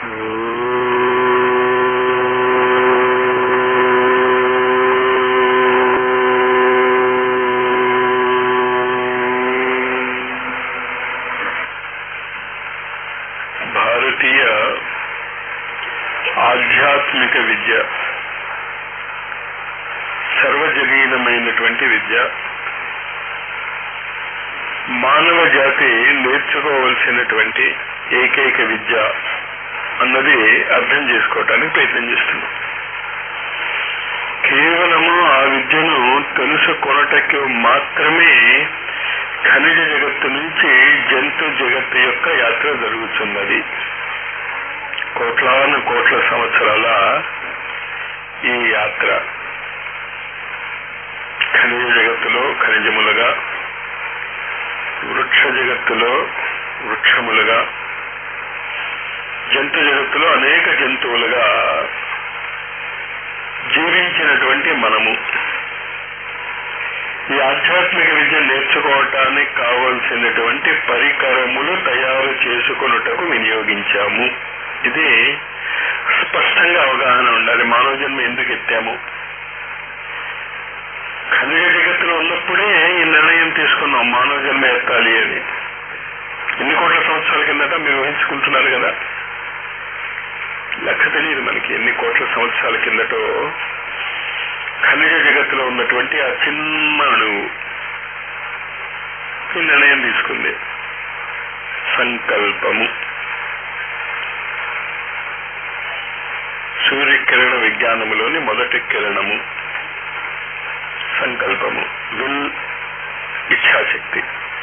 భారతీయ ఆధ్యాత్మిక విద్య సర్వజనీనమైనటువంటి విద్య మానవ జాతి నేర్చుకోవలసినటువంటి ఏకైక విద్య అన్నది అర్థం చేసుకోవటానికి ప్రయత్నం చేస్తున్నాం కేవలము ఆ విద్యను తెలుసుకొనటకు మాత్రమే ఖనిజ జగత్తు నుంచి జంతు జగత్తు యొక్క యాత్ర జరుగుతున్నది కోట్లాను కోట్ల సంవత్సరాల ఈ యాత్ర ఖనిజ జగత్తులో ఖనిజములుగా వృక్ష జగత్తులో వృక్షములుగా జంతు జగత్తులో అనేక జంతువులుగా జీవించినటువంటి మనము ఈ ఆధ్యాత్మిక విద్య నేర్చుకోవటానికి కావలసినటువంటి పరికరములు తయారు చేసుకొనుటకు వినియోగించాము ఇది స్పష్టంగా అవగాహన ఉండాలి మానవ జన్మ ఎందుకు ఎత్తాము ఖనిజ జగత్తులో ఉన్నప్పుడే ఈ నిర్ణయం తీసుకున్నాం మానవ జన్మ ఎత్తాలి అని ఎన్ని కోట్ల సంవత్సరాల కిందట మీరు ఊహించుకుంటున్నారు కదా లెక్క తెలియదు మనకి ఎన్ని కోట్ల సంవత్సరాల కిందటో ఖనిజ జగత్తులో ఉన్నటువంటి ఆ చిన్న అణువు ఈ నిర్ణయం తీసుకుంది సంకల్పము సూర్యకిరణ విజ్ఞానములోని మొదటి కిరణము సంకల్పము విల్ ఇచ్ఛాశక్తి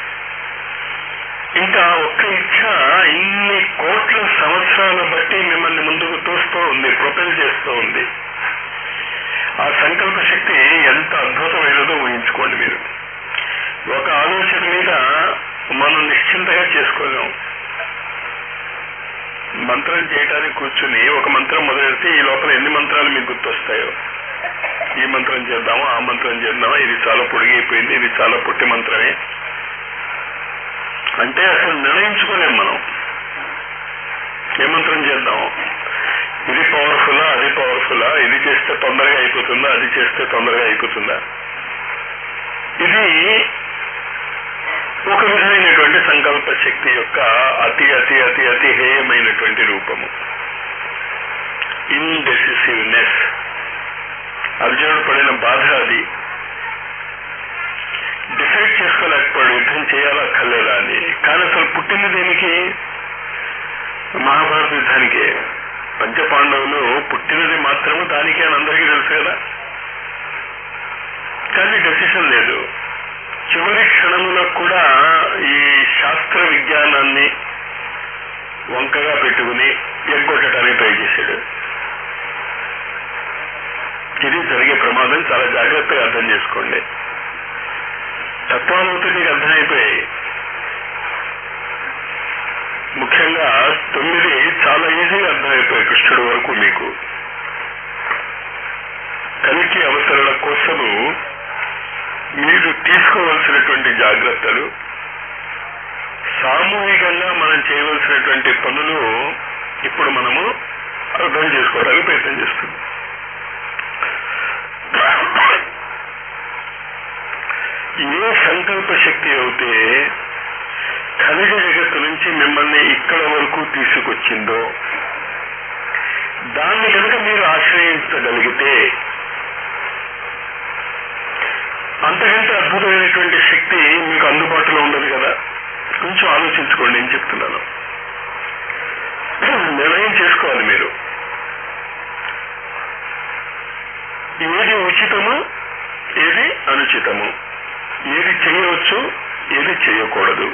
ఇంకా ఒక్క ఇచ్ఛ ఇన్ని కోట్ల సంవత్సరాల బట్టి మిమ్మల్ని ముందుకు తోస్తూ ఉంది ప్రొపెల్ చేస్తూ ఉంది ఆ సంకల్ప శక్తి ఎంత అద్భుతమైనదో ఊహించుకోండి మీరు ఒక ఆలోచన మీద మనం నిశ్చింతగా చేసుకోలేం మంత్రం చేయడానికి కూర్చుని ఒక మంత్రం మొదలెడితే ఈ లోపల ఎన్ని మంత్రాలు మీకు గుర్తొస్తాయో ఈ మంత్రం చేద్దామా ఆ మంత్రం చేద్దామా ఇది చాలా పొడిగైపోయింది ఇది చాలా పొట్టి మంత్రమే అంటే అసలు నిర్ణయించుకోలేం మనం ఏ మంత్రం చేద్దాం ఇది పవర్ఫుల్లా అది పవర్ఫుల్లా ఇది చేస్తే తొందరగా అయిపోతుందా అది చేస్తే తొందరగా అయిపోతుందా ఇది ఒక విధమైనటువంటి సంకల్ప శక్తి యొక్క అతి అతి అతి అతి హేయమైనటువంటి రూపము ఇన్డెసిసివ్నెస్ అర్జునుడు పడిన బాధ అది డిసైడ్ చేసుకోలేకపోయాడు యుద్ధం చేయాలా కల్లేదా అని కానీ అసలు పుట్టింది దేనికి మహాభారత యుద్ధానికే పంచపాండవులు పుట్టినది మాత్రము దానికే అని అందరికీ తెలుసు కదా కానీ డెసిషన్ లేదు చివరి క్షణంలో కూడా ఈ శాస్త్ర విజ్ఞానాన్ని వంకగా పెట్టుకుని ఎగ్గొట్టడానికి ట్రై చేశాడు ఇది జరిగే ప్రమాదం చాలా జాగ్రత్తగా అర్థం చేసుకోండి తత్వాలతో నీకు అర్థమైపోయాయి ముఖ్యంగా తొమ్మిది చాలా ఈజీగా అర్థమైపోయాయి కృష్ణుడు వరకు మీకు కలికి అవసరాల కోసము మీరు తీసుకోవలసినటువంటి జాగ్రత్తలు సామూహికంగా మనం చేయవలసినటువంటి పనులు ఇప్పుడు మనము అర్థం చేసుకోవడానికి ప్రయత్నం చేస్తున్నాం ఏ సంకల్ప శక్తి అయితే ఖనిజ జగత్తు నుంచి మిమ్మల్ని ఇక్కడ వరకు తీసుకొచ్చిందో దాన్ని కనుక మీరు ఆశ్రయించగలిగితే అంతకంటే అద్భుతమైనటువంటి శక్తి మీకు అందుబాటులో ఉండదు కదా కొంచెం ఆలోచించుకోండి నేను చెప్తున్నాను నిర్ణయం చేసుకోవాలి మీరు ఏది ఉచితము ఏది అనుచితము ఏది చేయవచ్చు ఏది చేయకూడదు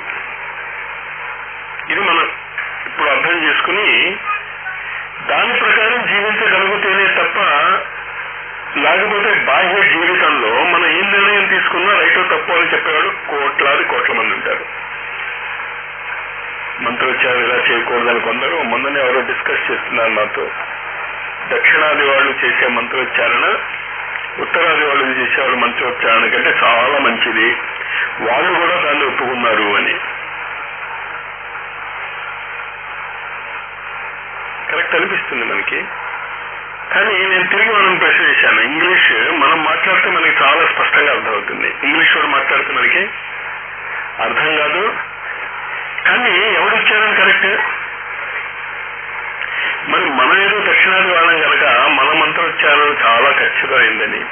ఇది మనం ఇప్పుడు అర్థం చేసుకుని దాని ప్రకారం జీవించగలిగితేనే తప్ప లేకపోతే బాహ్య జీవితంలో మనం ఏం నిర్ణయం తీసుకున్నా రైటో తప్పు అని చెప్పేవాడు కోట్లాది కోట్ల మంది ఉంటారు మంత్రోచ్చారం ఇలా చేయకూడదని కొందరు మొన్ననే ఎవరో డిస్కస్ చేస్తున్నారు నాతో దక్షిణాది వాళ్ళు చేసే మంత్రోచ్చారణ ఉత్తరాది వాళ్ళు చేసేవాళ్ళు మంత్రోచ్చారణ కంటే చాలా మంచిది వాళ్ళు కూడా దాన్ని ఒప్పుకున్నారు అని కరెక్ట్ అనిపిస్తుంది మనకి కానీ నేను తిరిగి మనం ప్రశ్న చేశాను ఇంగ్లీష్ మనం మాట్లాడితే మనకి చాలా స్పష్టంగా అర్థమవుతుంది ఇంగ్లీష్ వాడు మాట్లాడితే మనకి అర్థం కాదు కానీ ఎవడు ఇచ్చారని కరెక్ట్ మరి మనం ఏదో దక్షిణాది వాళ్ళం కనుక మన మంత్రోచ్చారం చాలా ఖచ్చితమైందని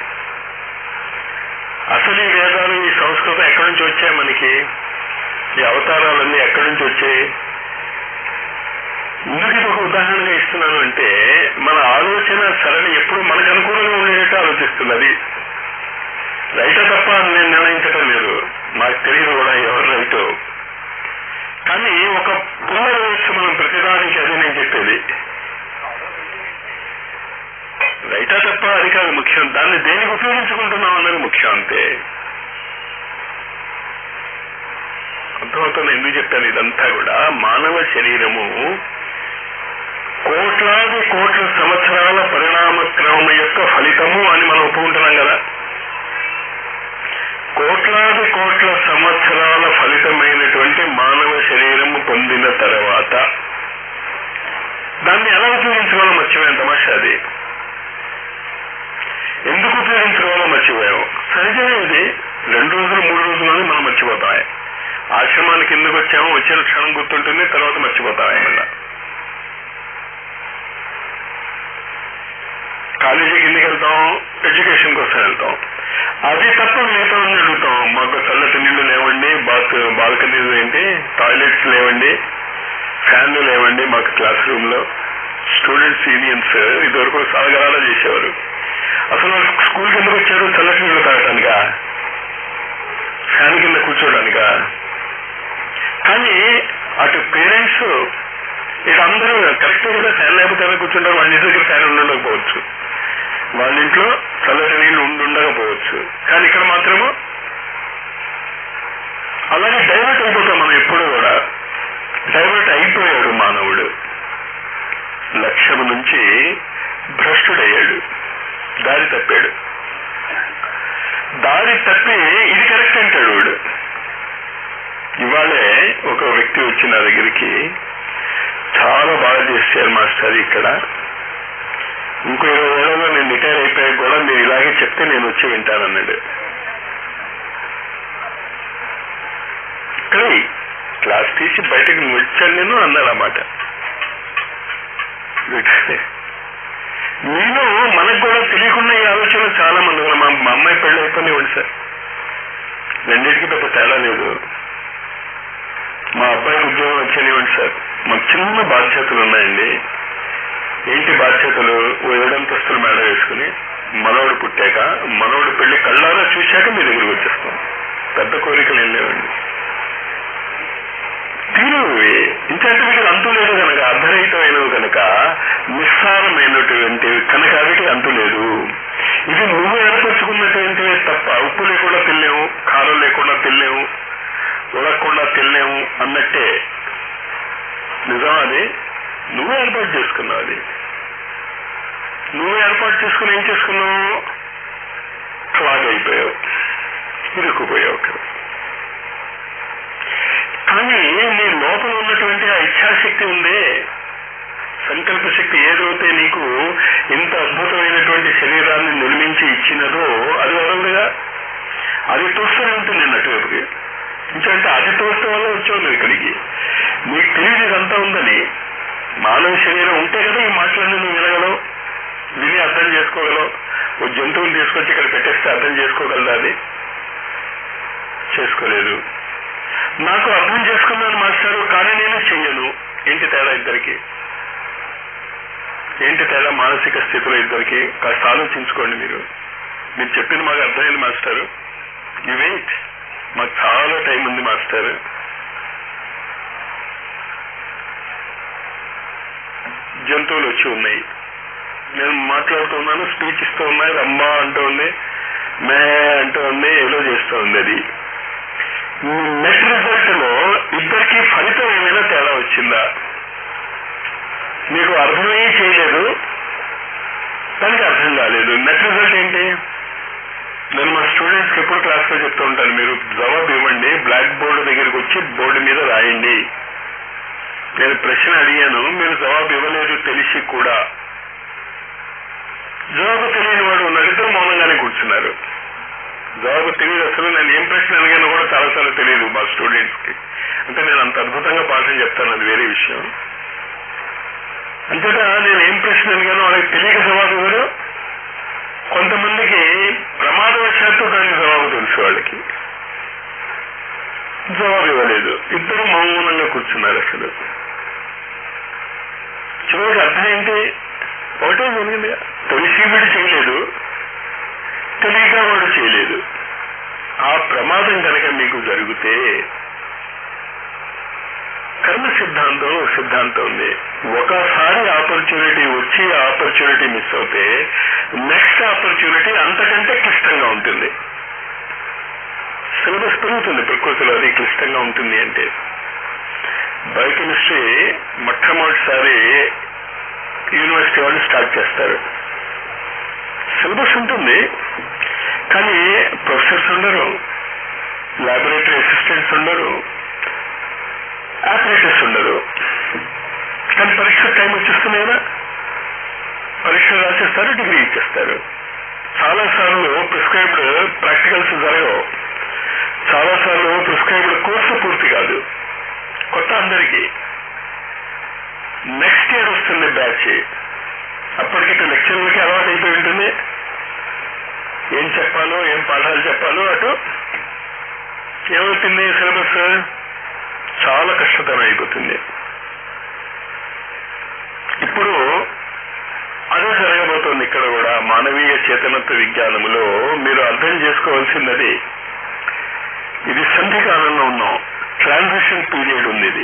అసలు ఈ వేదాలు ఈ సంస్కృతం ఎక్కడి నుంచి వచ్చాయి మనకి ఈ అవతారాలన్నీ ఎక్కడి నుంచి వచ్చాయి ఎందుకు ఇది ఒక ఉదాహరణగా ఇస్తున్నాను అంటే మన ఆలోచన సరళి ఎప్పుడు మనకు అనుకూలంగా ఉండేటట్టు ఆలోచిస్తున్నది రైటా తప్ప అని నేను నిర్ణయించడం లేదు నాకు తెలియదు కూడా ఎవరు రైటో కానీ ఒక పునర్వయస్సు మనం ప్రతిదానికి అది నేను చెప్పేది రైటా తప్ప అది కాదు ముఖ్యం దాన్ని దేనికి ఉపయోగించుకుంటున్నాం అన్నది ముఖ్యం అంతే అర్థమవుతుంది ఎందుకు చెప్పాను ఇదంతా కూడా మానవ శరీరము కోట్లాది కోట్ల సంవత్సరాల పరిణామ క్రమం యొక్క ఫలితము అని మనం ఒప్పుకుంటున్నాం కదా కోట్లాది కోట్ల సంవత్సరాల ఫలితమైనటువంటి మానవ శరీరము పొందిన తర్వాత దాన్ని ఎలా ఉపయోగించుకోవాలో మర్చిపోయాం తమాషా అది ఎందుకు ఉపయోగించుకోవాలో మర్చిపోయాం సహజమే ఇది రెండు రోజులు మూడు రోజుల్లోనే మనం మర్చిపోతాం ఆశ్రమానికి ఎందుకు వచ్చామో వచ్చిన క్షణం గుర్తుంటుంది తర్వాత మర్చిపోతాం మళ్ళా కాలేజీకి ఎందుకు వెళ్తాం ఎడ్యుకేషన్ కోసం వెళ్తాం అది తప్ప మిగతా అడుగుతాం మాకు చల్లటి నీళ్లు లేవండి బాత్ బాల్కనీలు ఏంటి టాయిలెట్స్ లేవండి ఫ్యాన్లు లేవండి మాకు క్లాస్ రూమ్ లో స్టూడెంట్స్ యూనియన్స్ ఇదివరకు సాగరాలా చేసేవారు అసలు వాళ్ళు స్కూల్కి ఎందుకు వచ్చారు చల్లటి నీళ్లు తాగటానికా ఫ్యాన్ కింద కూర్చోడానికా కానీ అటు పేరెంట్స్ ఇక అందరూ కరెక్ట్ కూడా ఫ్యాన్ లేకపోతే ఎలా కూర్చుంటారు వాళ్ళ ఇంటి దగ్గర ఫ్యాన్ ఉండకపోవచ్చు వాళ్ళ ఇంట్లో చల్లటి నీళ్లు ఉండుండకపోవచ్చు కానీ ఇక్కడ మాత్రము అలాగే డైవర్ట్ అయిపోతాం మనం ఎప్పుడు కూడా డైవర్ట్ అయిపోయాడు మానవుడు లక్ష్యం నుంచి భ్రష్టుడయ్యాడు దారి తప్పాడు దారి తప్పి ఇది కరెక్ట్ అంటాడు వాడు ఇవాళే ఒక వ్యక్తి వచ్చి నా దగ్గరికి చాలా బాగా చేశారు మాస్టర్ ఇక్కడ ఇంకో ఇరవై ఏళ్ళలో నేను రిటైర్ అయిపోయాక కూడా మీరు ఇలాగే చెప్తే నేను వచ్చి వింటానన్నాడు ఇక్కడ క్లాస్ తీసి బయటకు వచ్చాను నేను అన్నాడు అన్నమాట నేను మనకు కూడా తెలియకుండా ఈ ఆలోచన చాలా మంది ఉన్నారు. మా మా అమ్మాయి పెళ్ళి అయిపోయినాయి సార్ రెండింటికి పెద్ద తేడా లేదు మా అబ్బాయికి ఉద్యోగం వచ్చేనివ్వండి సార్ మాకు చిన్న బాధ్యతలు ఉన్నాయండి ఏంటి బాధ్యతలు ఓ ఏడంతస్తులు మేడ వేసుకుని మనవడు పుట్టాక మనవడు పెళ్లి కళ్ళారా చూశాక మీ దగ్గరికి వచ్చేస్తాం పెద్ద కోరికలు ఏం లేవండి తీరు ఇంకంటే వీటికి అంతు లేదు కనుక అర్ధరహితమైనవి కనుక నిస్సారమైనటువంటివి కనుక వీటికి అంతు లేదు ఇది నువ్వు ఏర్పరచుకున్నటువంటివి తప్ప ఉప్పు లేకుండా తినలేము కారం లేకుండా తినలేము ఉడకకుండా తినలేము అన్నట్టే నిజం అది నువ్వు ఏర్పాటు చేసుకున్నావు అది నువ్వు ఏర్పాటు చేసుకుని ఏం చేసుకున్నావు క్లాగ్ అయిపోయావు ఇరుక్కుపోయావు అక్కడ కానీ నీ లోపల ఉన్నటువంటి ఆ ఇచ్ఛాశక్తి ఉందే సంకల్ప శక్తి ఏదైతే నీకు ఇంత అద్భుతమైనటువంటి శరీరాన్ని నిర్మించి ఇచ్చినదో అది వదలదుగా అది తోస్తూనే ఉంటుంది అటువైపుకి ఎందుకంటే అది తోస్తే వల్ల వచ్చావు నువ్వు ఇక్కడికి నీకు తెలియదు ఇదంతా ఉందని మానవ శరీరం ఉంటే కదా ఈ మాటలన్నీ నువ్వు వినగలవు విని అర్థం చేసుకోగలవు ఓ జంతువుని తీసుకొచ్చి ఇక్కడ పెట్టేస్తే అర్థం చేసుకోగలదా అది చేసుకోలేదు నాకు అర్థం చేసుకున్నాను మాస్టారు కానీ నేను చెయ్యను ఏంటి తేడా ఇద్దరికి ఏంటి తేడా మానసిక స్థితిలో ఇద్దరికి కాస్త ఆలోచించుకోండి మీరు మీరు చెప్పింది మాకు అర్థమైంది మాస్టారు యు వెయిట్ మాకు చాలా టైం ఉంది మాస్టర్ జంతువులు వచ్చి ఉన్నాయి నేను మాట్లాడుతున్నాను స్పీచ్ ఇస్తూ ఉన్నాయి రమ్మా అంటూ ఉంది మే అంటూ ఉంది ఏదో చేస్తూ ఉంది అది నెట్ రిజల్ట్ లో ఇద్దరికి ఫలితం ఏమైనా తేడా వచ్చిందా మీకు అర్థమే చేయలేదు దానికి అర్థం కాలేదు నెట్ రిజల్ట్ ఏంటి నేను మా స్టూడెంట్స్ కి ఎప్పుడు క్లాస్ లో చెప్తూ ఉంటాను మీరు జవాబు ఇవ్వండి బ్లాక్ బోర్డు దగ్గరికి వచ్చి బోర్డు మీద రాయండి నేను ప్రశ్న అడిగాను మీరు జవాబు ఇవ్వలేదు తెలిసి కూడా జవాబు తెలియని వాడు నడిద్దరు మౌనంగానే కూర్చున్నారు జవాబు తెలియదు అసలు నేను ఏం ప్రశ్న అడిగానో కూడా చాలాసార్లు తెలియదు మా స్టూడెంట్స్ కి అంటే నేను అంత అద్భుతంగా పాఠం చెప్తాను అది వేరే విషయం అంతేత నేను ఏం ప్రశ్న అడిగానో వాళ్ళకి తెలియక జవాబు ఇవ్వరు కొంతమందికి ప్రమాదవశాత్తు దాని జవాబు తెలుసు వాళ్ళకి జవాబు ఇవ్వలేదు ఇద్దరు మౌనంగా కూర్చున్నారు అసలు చివరికి అర్థం ఏంటి ఒకటే జరిగింది తెలిసి వీడు చేయలేదు తెలియక వాడు చేయలేదు ఆ ప్రమాదం కనుక మీకు జరిగితే కర్మ సిద్ధాంతం ఒక సిద్ధాంతం ఉంది ఒకసారి ఆపర్చునిటీ వచ్చి ఆపర్చునిటీ మిస్ అవుతే నెక్స్ట్ ఆపర్చునిటీ అంతకంటే క్లిష్టంగా ఉంటుంది సిలబస్ పెరుగుతుంది ప్రకృతిలో అది క్లిష్టంగా ఉంటుంది అంటే బయోకెమిస్ట్రీ మొట్టమొదటిసారి యూనివర్సిటీ వాళ్ళు స్టార్ట్ చేస్తారు సిలబస్ ఉంటుంది కానీ ప్రొఫెసర్స్ ఉండరు లాబొరేటరీ అసిస్టెంట్స్ ఉండరు ఆపరేటర్స్ ఉండరు కానీ పరీక్ష టైం వచ్చేస్తుంది కదా పరీక్ష రాసేస్తారు డిగ్రీ ఇచ్చేస్తారు చాలా సార్లు ప్రిస్క్రైబ్డ్ ప్రాక్టికల్స్ జరగవు చాలా సార్లు ప్రిస్క్రైబ్డ్ కోర్సు పూర్తి కాదు కొత్త అందరికీ నెక్స్ట్ ఇయర్ వస్తుంది బ్యాచ్ అప్పటికి లెక్చర్లకి అలవాటు అయిపోయి ఉంటుంది ఏం చెప్పాలో ఏం పాఠాలు చెప్పాలో అటు ఏమవుతుంది సిలబస్ చాలా కష్టతరం అయిపోతుంది ఇప్పుడు అదే జరగబోతోంది ఇక్కడ కూడా మానవీయ చేతనత్వ విజ్ఞానములో మీరు అర్థం చేసుకోవాల్సినది ఇది సంధి కాలంలో ఉన్నాం ట్రాన్సిషన్ పీరియడ్ ఉంది ఇది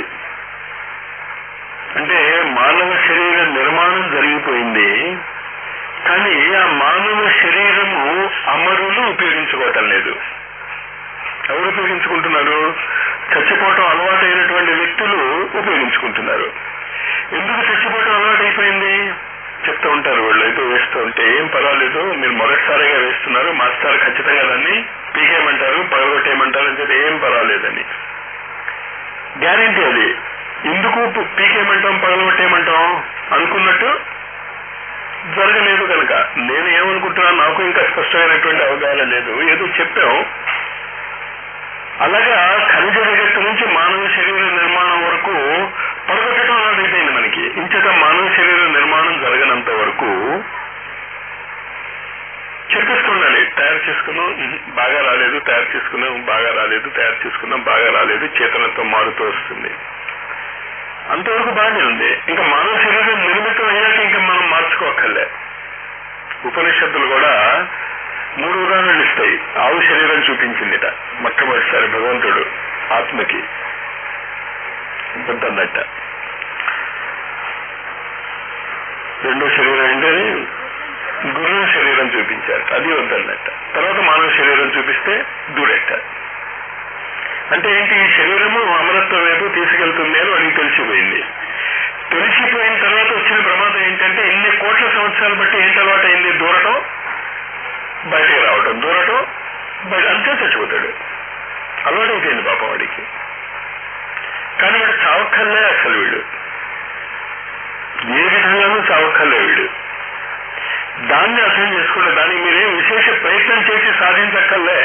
అంటే మానవ శరీర నిర్మాణం జరిగిపోయింది కానీ ఆ మానవ శరీరము అమరులు ఉపయోగించుకోవటం లేదు ఎవరు ఉపయోగించుకుంటున్నారు చచ్చిపోవటం అలవాటైనటువంటి వ్యక్తులు ఉపయోగించుకుంటున్నారు ఎందుకు చచ్చిపోవటం అలవాటైపోయింది చెప్తూ ఉంటారు వాళ్ళు ఏదో వేస్తూ ఉంటే ఏం పర్వాలేదు మీరు మొదటిసారిగా వేస్తున్నారు మాస్టర్ ఖచ్చితంగా దాన్ని పీకేయమంటారు పగలగొట్టేయమంటారు అని చెప్పి ఏం పర్వాలేదని గ్యారంటీ అది ఎందుకు పీకేయమంటాం పగలగొట్టేయమంటాం అనుకున్నట్టు జరగలేదు కనుక నేను ఏమనుకుంటున్నాను నాకు ఇంకా స్పష్టమైనటువంటి అవగాహన లేదు ఏదో చెప్పాం అలాగా ఖనిజ జగత్తు నుంచి మానవ శరీర నిర్మాణం వరకు పడగొట్టడం అలవాటైపోయింది మనకి ఇంచేత మానవ శరీర నిర్మాణం జరగనంత వరకు చెప్పేస్తుండాలి తయారు చేసుకున్నాం బాగా రాలేదు తయారు చేసుకున్నాం బాగా రాలేదు తయారు చేసుకున్నాం బాగా రాలేదు చేతనత్వం మారుతూ వస్తుంది అంతవరకు బాగానే ఉంది ఇంకా మానవ శరీరం నిర్మితం అయ్యాక ఇంకా మనం మార్చుకోకర్లే ఉపనిషత్తులు కూడా మూడు ఉదాహరణలు ఇస్తాయి ఆవు శరీరం చూపించిందిట మొట్టమొదటిసారి భగవంతుడు ఆత్మకి వద్దన్నట్ట రెండో శరీరం ఏంటని గురువు శరీరం చూపించారు అది వద్దన్నట్ట తర్వాత మానవ శరీరం చూపిస్తే దూరెట్ట అంటే ఏంటి ఈ శరీరము అమరత్వం వైపు తీసుకెళ్తుంది అని వాడికి తెలిసిపోయింది తెలిసిపోయిన తర్వాత వచ్చిన ప్రమాదం ఏంటంటే ఇన్ని కోట్ల సంవత్సరాలు బట్టి ఏంటి అలవాటు అయింది దూరటం బయటికి రావటం దూరటం బయట అంతే చచ్చిపోతాడు అలవాటైపోయింది పాపం వాడికి కానీ వీడు చావక్కర్లే అసలు వీడు ఏ విధంగానూ చావక్కర్లే వీడు దాన్ని అర్థం చేసుకుంటే దానికి మీరేం విశేష ప్రయత్నం చేసి సాధించక్కర్లే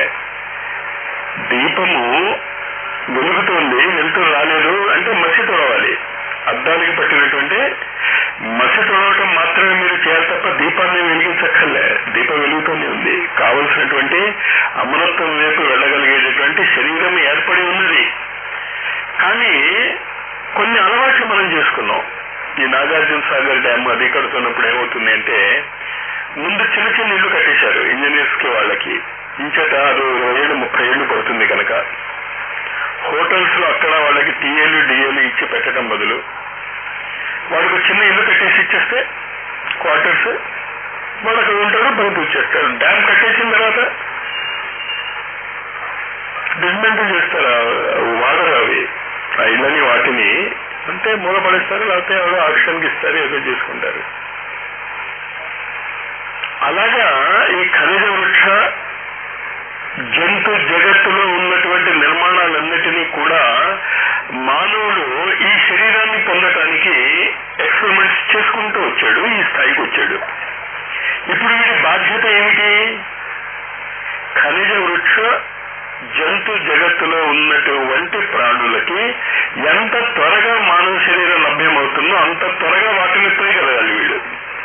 దీపము వెలుగుతోంది వెలుతురు రాలేదు అంటే మసి తొడవాలి అద్దానికి పట్టినటువంటి మసి తొడవటం మాత్రమే మీరు చేయాలి తప్ప దీపాన్ని వెలిగించక్కర్లే దీపం వెలుగుతూనే ఉంది కావలసినటువంటి అమరత్వం వైపు వెళ్ళగలిగేటటువంటి శరీరం ఏర్పడి ఉన్నది కానీ కొన్ని అలవాట్లు మనం చేసుకున్నాం ఈ నాగార్జున సాగర్ డ్యామ్ అది కడుతున్నప్పుడు ఏమవుతుంది అంటే ముందు చిన్న చిన్న ఇల్లు కట్టేశారు ఇంజనీర్స్ కి వాళ్ళకి ఇంచేత అది ఇరవై ఏళ్ళు ముప్పై ఏళ్ళు పడుతుంది కనుక హోటల్స్ లో అక్కడ వాళ్ళకి టీఏలు డిఏలు ఇచ్చి పెట్టడం బదులు వాడికి చిన్న ఇల్లు కట్టేసి ఇచ్చేస్తే క్వార్టర్స్ వాడు అక్కడ ఉంటాడు బయట వచ్చేస్తాడు డ్యామ్ కట్టేసిన తర్వాత డిస్మెంటల్ చేస్తారు వాడరు అవి ఆ ఇళ్ళని వాటిని అంటే మూలపడేస్తారు లేకపోతే ఎవరో ఆక్షన్కి ఇస్తారు ఏదో చేసుకుంటారు అలాగా ఈ ఖనిజ వృక్ష జంతు జగత్తులో ఉన్నటువంటి నిర్మాణాలన్నిటినీ కూడా మానవుడు ఈ శరీరాన్ని పొందటం ఎక్స్పెరిమెంట్స్ చేసుకుంటూ వచ్చాడు ఈ స్థాయికి వచ్చాడు ఇప్పుడు వీడి బాధ్యత ఏమిటి ఖనిజ వృక్ష జంతు జగత్తులో ఉన్నటువంటి ప్రాణులకి ఎంత త్వరగా మానవ శరీరం లభ్యమవుతుందో అంత త్వరగా వాటిని తోయగలగాలి వీడు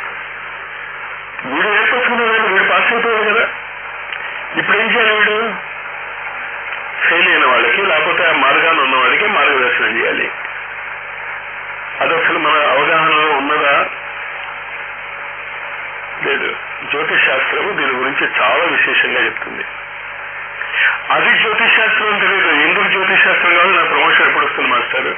వీడు ఏర్పరచుకున్నాడు కదా వీడు పాస్ అయిపోయాడు కదా ఇప్పుడు ఏం చేయాలి వీడు ఫెయిల్ అయిన వాళ్ళకి లేకపోతే ఆ మార్గాన్ని ఉన్న వాడికి మార్గదర్శనం చేయాలి అది అసలు మన అవగాహనలో ఉన్నదా లేదు జ్యోతిష్ శాస్త్రము దీని గురించి చాలా విశేషంగా చెప్తుంది అది జ్యోతిష్ శాస్త్రం తెలియదు ఎందుకు జ్యోతిష్ శాస్త్రం కాదు నా ప్రమోషన్ ఎప్పుడు వస్తుంది మాస్టర్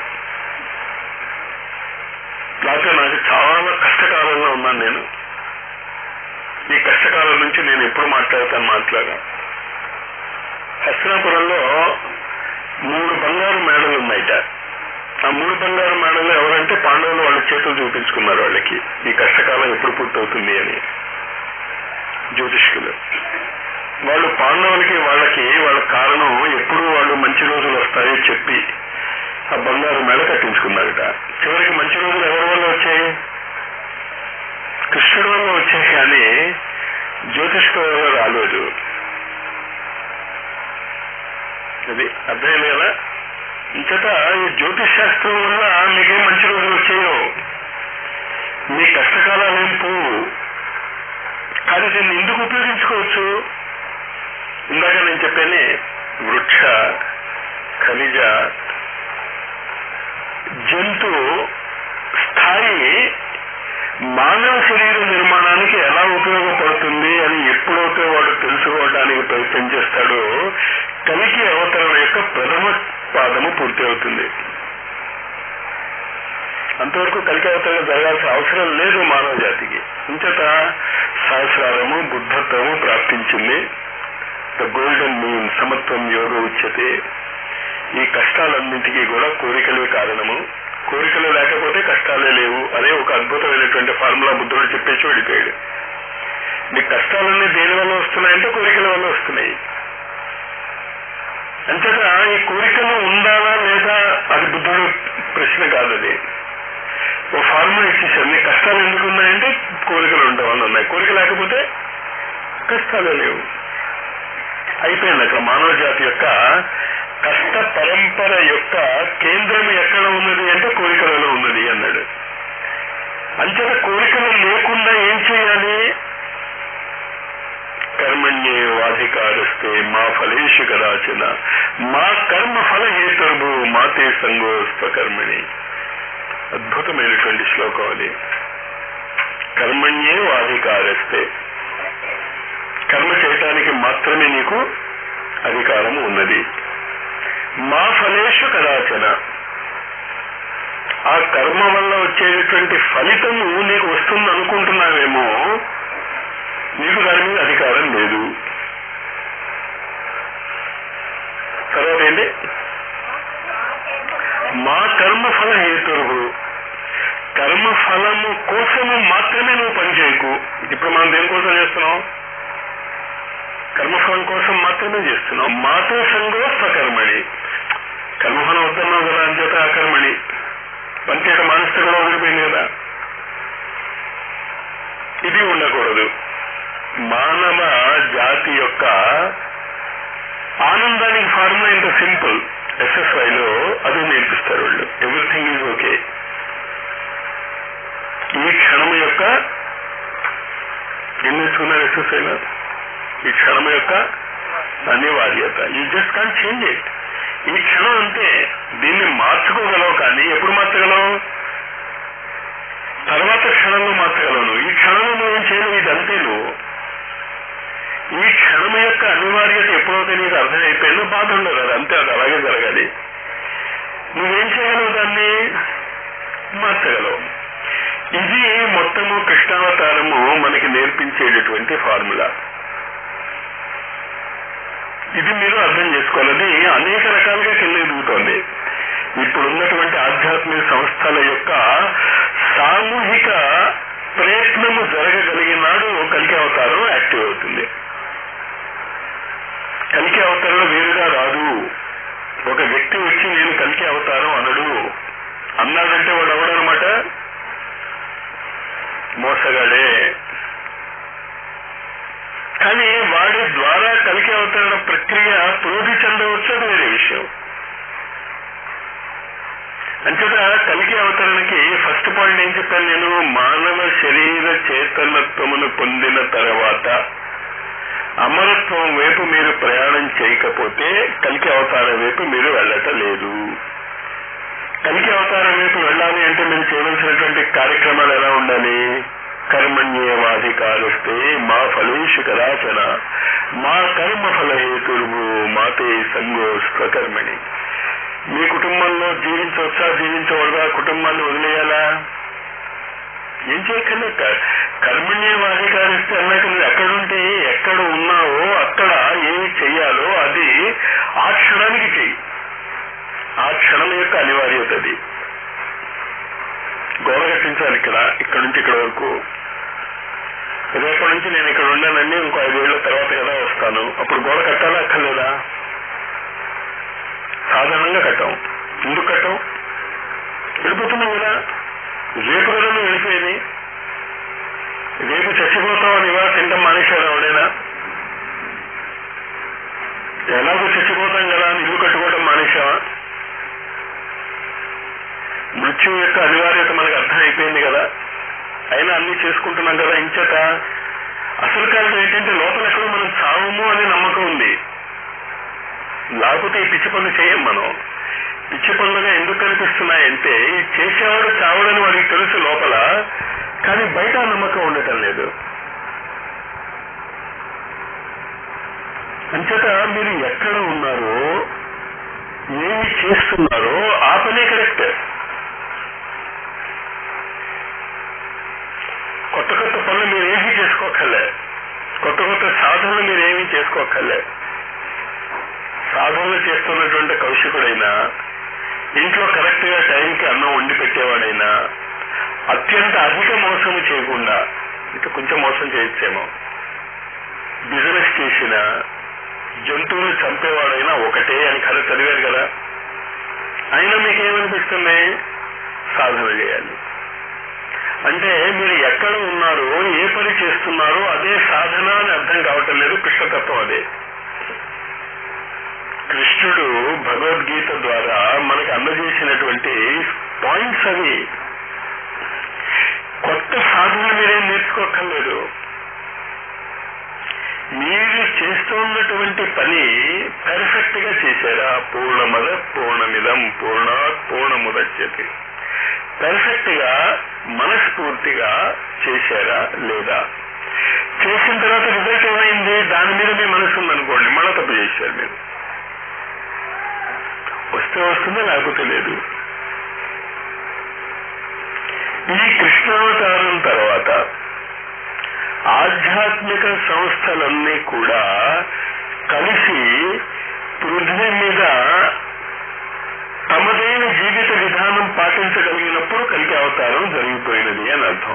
లేకపోతే నాకు చాలా కష్టకాలంలో ఉన్నాను నేను ఈ కష్టకాలం నుంచి నేను ఎప్పుడు మాట్లాడతాను మాట్లాడా హస్తినాపురంలో మూడు బంగారు మేడలు ఉన్నాయిట ఆ మూడు బంగారు మేడలు ఎవరంటే పాండవులు వాళ్ళ చేతులు చూపించుకున్నారు వాళ్ళకి ఈ కష్టకాలం ఎప్పుడు పూర్తవుతుంది అని జ్యోతిష్కులు వాళ్ళు పాండవులకి వాళ్ళకి వాళ్ళ కారణం ఎప్పుడు వాళ్ళు మంచి రోజులు వస్తాయో చెప్పి ఆ బంగారు మెడ కట్టించుకున్నారట చివరికి మంచి రోజులు ఎవరి వల్ల వచ్చాయి కృష్ణుడి వల్ల వచ్చాయి కానీ జ్యోతిష్కుల వల్ల రాలేదు అది అర్థమైంది కదా ఇంతట ఈ జ్యోతిష్ శాస్త్రం వల్ల మీకేం మంచి రోజులు వచ్చాయో మీ కష్టకాలాలు ఏం పోవు కానీ దీన్ని ఎందుకు ఉపయోగించుకోవచ్చు ఇందాక నేను చెప్పానే వృక్ష ఖనిజ జంతు స్థాయి మానవ శరీర నిర్మాణానికి ఎలా ఉపయోగపడుతుంది అని ఎప్పుడైతే వాడు తెలుసుకోవడానికి ప్రయత్నం చేస్తాడో కలికి అవతరణ యొక్క ప్రథమ పాదము పూర్తి అవుతుంది అంతవరకు కలికి అవతరణ జరగాల్సిన అవసరం లేదు మానవ జాతికి ఇంతట సహస్రారము బుద్ధత్వము ప్రాప్తించింది ద గోల్డెన్ మీన్ సమత్వం యోగ ఉచ్యతే ఈ కష్టాలన్నింటికీ కూడా కోరికలే కారణము కోరికలు లేకపోతే కష్టాలే లేవు అదే ఒక అద్భుతమైనటువంటి ఫార్ములా బుద్ధుడు చెప్పేసి వెళ్ళిపోయాడు మీ కష్టాలన్నీ దేని వల్ల వస్తున్నాయంటే కోరికల వల్ల వస్తున్నాయి అంతటా ఈ కోరికలు ఉండాలా లేదా అది బుద్ధుడు ప్రశ్న కాదు అది ఓ ఫార్ములా ఇచ్చేసారు మీ కష్టాలు ఎందుకు ఉన్నాయంటే కోరికలు ఉండవని ఉన్నాయి కోరిక లేకపోతే కష్టాలే లేవు అయిపోయింది అక్కడ మానవ జాతి యొక్క కష్ట పరంపర యొక్క కేంద్రం ఎక్కడ ఉన్నది అంటే కోరికలలో ఉన్నది అన్నాడు అంచేత కోరికలు లేకుండా ఏం చేయాలి కర్మణ్యే వాధికారస్తే మా ఫలేషు కదాచన మా కర్మ ఫల హేతుర్భు మాతే సంగోస్వ కర్మణి అద్భుతమైనటువంటి శ్లోకం అది కర్మణ్యే వాధికారస్తే కర్మ చేయటానికి మాత్రమే నీకు అధికారము ఉన్నది మా ఫలేషు కదాచన ఆ కర్మ వల్ల వచ్చేటువంటి ఫలితము నీకు వస్తుంది అనుకుంటున్నావేమో నీకు దాని మీద అధికారం లేదు తర్వాత ఏంటి మా కర్మఫల హేతురు కర్మఫలము కోసము మాత్రమే నువ్వు పనిచేయకు ఇప్పుడు మనం దేనికోసం చేస్తున్నాం కర్మఫలం కోసం మాత్రమే చేస్తున్నాం మాతో సంగో స్వకర్మణి కర్మఫలం వద్దన్నావు కదా అంచేత అకర్మణి పనిచేయడం మానసిక కూడా వదిలిపోయింది కదా ఇది ఉండకూడదు మానవ జాతి యొక్క ఆనందానికి ఫార్ములా ఇంత సింపుల్ ఎస్ఎస్ఐలో అదే నేర్పిస్తారు వాళ్ళు ఎవ్రీథింగ్ ఈజ్ ఓకే ఈ క్షణం యొక్క ఏం నేర్చుకున్నారు ఎస్ఎస్ఐలో ఈ క్షణం యొక్క అనివార్యత you just can change it ఈ క్షణం అంతే దీన్ని మార్చుకోగలవు కానీ ఎప్పుడు మార్చగలవు తర్వాత క్షణంలో మార్చగలవు ఈ క్షణంలో నువ్వేం చేయలేవు ఇది అంతే నువ్వు ఈ క్షణం యొక్క అనివార్యత ఎప్పుడైతే నీకు అర్థమైపోయిందో బాధ ఉండదు అది అంతే అది అలాగే జరగాలి నువ్వేం చేయగలవు దాన్ని మార్చగలవు ఇది మొత్తము కృష్ణావతారము మనకి నేర్పించేటటువంటి ఫార్ములా ఇది మీరు అర్థం చేసుకోవాలి అది అనేక రకాలుగా కింద ఎదుగుతోంది ఇప్పుడున్నటువంటి ఆధ్యాత్మిక సంస్థల యొక్క సామూహిక ప్రయత్నము జరగగలిగినాడు కలికి అవతారం యాక్టివ్ అవుతుంది కలికి అవతారంలో వేరుగా రాదు ఒక వ్యక్తి వచ్చి నేను కలికి అవతారం అనడు అన్నాడంటే వాడు ఎవడనమాట మోసగాడే కానీ వాడి ద్వారా కలిగి అవతరణ ప్రక్రియ పురోధి చెందవచ్చు అది వేరే విషయం అంచేత కలిగి అవతరణకి ఫస్ట్ పాయింట్ ఏం చెప్పాను నేను మానవ శరీర చైతన్యత్వమును పొందిన తర్వాత అమరత్వం వైపు మీరు ప్రయాణం చేయకపోతే కలికి అవతారం వైపు మీరు వెళ్ళటం లేదు కలికి అవతారం వైపు వెళ్ళాలి అంటే మీరు చేయవలసినటువంటి కార్యక్రమాలు ఎలా ఉండాలి కర్మణ్యేవాధికారిస్తే మా ఫలేషు కదాచన మా కర్మ ఫలహేతుర్భు మాతే సంగో స్వకర్మణి మీ కుటుంబంలో జీవించవచ్చా జీవించకూడదా కుటుంబాన్ని వదిలేయాలా ఏం చేయక్కర్లేక కర్మణ్యేవాధికారిస్తే అన్నాక నువ్వు ఎక్కడుంటే ఎక్కడ ఉన్నావో అక్కడ ఏమి చెయ్యాలో అది ఆ క్షణానికి చెయ్యి ఆ క్షణం యొక్క అనివార్యత అది గోడ కట్టించాలి ఇక్కడ ఇక్కడ నుంచి ఇక్కడ వరకు రేపటి నుంచి నేను ఇక్కడ ఉన్నానండి ఇంకో ఐదేళ్ల తర్వాత కదా వస్తాను అప్పుడు గోడ కట్టాలా అక్కర్లేదా సాధారణంగా కట్టాం ఎందుకు కట్టాం వెళ్ళిపోతున్నాం కదా రేపు కదా నువ్వు వెళ్ళిపోయేది రేపు చచ్చిపోతామని ఇవాళ తింటాం మానేశాడు ఎవడైనా ఎలాగో చచ్చిపోతాం కదా అని ఇల్లు కట్టుకోవడం మానేశావా మృత్యు యొక్క అనివార్యత మనకు అర్థం అయిపోయింది కదా అయినా అన్ని చేసుకుంటున్నాం కదా ఇంచేత అసలు కారణం ఏంటంటే లోపల ఎక్కడో మనం చావము అనే నమ్మకం ఉంది లేకపోతే ఈ పిచ్చి పనులు చేయం మనం పిచ్చి పనులుగా ఎందుకు కనిపిస్తున్నాయంటే ఈ చేసేవాడు చావడని వాడికి తెలుసు లోపల కానీ బయట ఆ నమ్మకం ఉండటం లేదు అంచేత మీరు ఎక్కడ ఉన్నారో ఏమి చేస్తున్నారో ఆ పనే కరెక్ట్ కొత్త కొత్త పనులు మీరు ఏమీ చేసుకోకర్లే కొత్త కొత్త సాధనలు మీరు ఏమీ చేసుకోకర్లే సాధనలు చేస్తున్నటువంటి కౌశికుడైనా ఇంట్లో కరెక్ట్ గా టైంకి అన్నం వండి పెట్టేవాడైనా అత్యంత అధిక మోసం చేయకుండా ఇక కొంచెం మోసం చేయొచ్చేమో బిజినెస్ చేసిన జంతువులు చంపేవాడైనా ఒకటే అని కథ చదివారు కదా అయినా మీకేమనిపిస్తుంది సాధన చేయాలి అంటే మీరు ఎక్కడ ఉన్నారో ఏ పని చేస్తున్నారో అదే సాధన అని అర్థం కావటం లేదు కృష్ణతత్వం అదే కృష్ణుడు భగవద్గీత ద్వారా మనకు అందజేసినటువంటి పాయింట్స్ అవి కొత్త సాధన మీరేం నేర్చుకోక్కర్లేదు మీరు చేస్తున్నటువంటి పని పర్ఫెక్ట్ గా చేశారా పూర్ణమద పూర్ణమిదం పూర్ణాత్ పూర్ణముదచ్చతి పర్ఫెక్ట్ గా మనస్ఫూర్తిగా చేశారా లేదా చేసిన తర్వాత రిజల్ట్ ఏమైంది దాని మీద మీ మనసు ఉందనుకోండి మళ్ళా తప్పు చేశారు మీరు వస్తే వస్తుందో లేకపోతే లేదు ఈ కృష్ణావతారం తర్వాత ఆధ్యాత్మిక సంస్థలన్నీ కూడా కలిసి పృథ్వీ మీద తమదైన జీవిత విధానం పాటించగలిగినప్పుడు కలిగి అవతారం జరిగిపోయినది అని అర్థం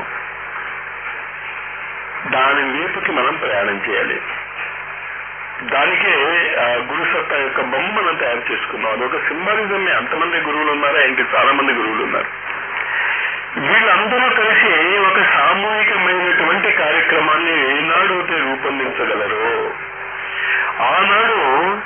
దాని వైపుకి మనం ప్రయాణం చేయాలి దానికే ఆ గురుసత్తా యొక్క బొమ్మ మనం తయారు చేసుకున్నాం అదొక సింబాలిజం అంతమంది గురువులు ఉన్నారా ఏంటి చాలా మంది గురువులు ఉన్నారు వీళ్ళందరూ కలిసి ఒక సామూహికమైనటువంటి కార్యక్రమాన్ని ఏనాడైతే రూపొందించగలరో ఆనాడు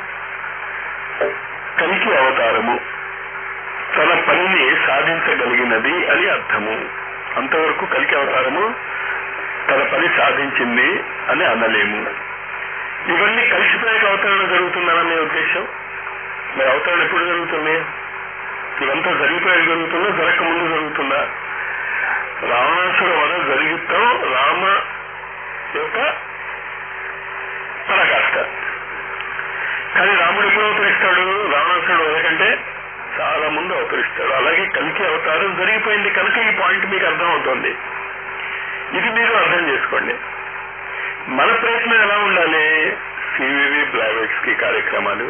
కలికి అవతారము తన పనిని సాధించగలిగినది అని అర్థము అంతవరకు కలికి అవతారము తన పని సాధించింది అని అనలేము ఇవన్నీ కలిసిపోయాక అవతరణ జరుగుతుందన్న మీ ఉద్దేశం మరి అవతరణ ఎప్పుడు జరుగుతుంది ఇదంతా జరిగిపోయాక జరుగుతుందా జరగక ముందు జరుగుతుందా రావణాసుర వద జరిగితాం రామ యొక్క పరాకాష్ట కానీ రాముడు ఎప్పుడు అవతరిస్తాడు రావణాసురుడు వదకంటే చాలా ముందు అవతరిస్తాడు అలాగే కలికి అవతారం జరిగిపోయింది కనుక ఈ పాయింట్ మీకు అర్థం అవుతుంది ఇది మీరు అర్థం చేసుకోండి మన ప్రయత్నం ఎలా ఉండాలి సివివి బ్లావెట్స్ కి కార్యక్రమాలు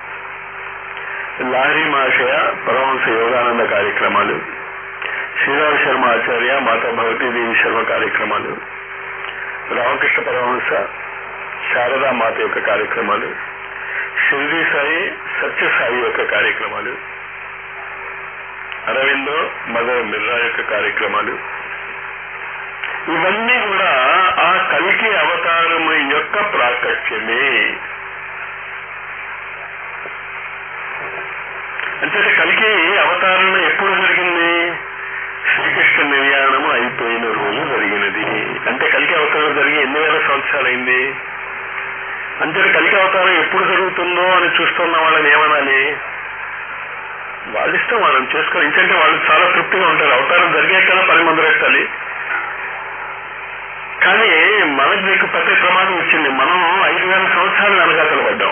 లాహరి మహాశయ పరమహంస యోగానంద కార్యక్రమాలు శ్రీరామ్ శర్మ ఆచార్య మాతా భగవతీ దేవి శర్మ కార్యక్రమాలు రామకృష్ణ పరమహంస శారదా మాత యొక్క కార్యక్రమాలు షిరిడి సాయి సత్యసాయి యొక్క కార్యక్రమాలు అరవిందో మదర్ మిర్రా యొక్క కార్యక్రమాలు ఇవన్నీ కూడా ఆ కలికి అవతారము యొక్క ప్రాకట్యమే అంటే కలికి అవతారణ ఎప్పుడు జరిగింది శ్రీకృష్ణ నిర్యాణము అయిపోయిన రోజు జరిగినది అంటే కలికి అవతారం జరిగి ఎన్ని వేల సంవత్సరాలైంది అంటే కలికి అవతారం ఎప్పుడు జరుగుతుందో అని చూస్తున్న వాళ్ళని ఏమనాలి వాళ్ళ ఇష్టం వాళ్ళని చేసుకొని ఎందుకంటే వాళ్ళు చాలా తృప్తిగా ఉంటారు అవతారం జరిగాక పని మొదలెట్టాలి కానీ మనకు మీకు పెద్ద ప్రమాదం వచ్చింది మనం ఐదు వేల సంవత్సరాలు వెనకాతలు పడ్డాం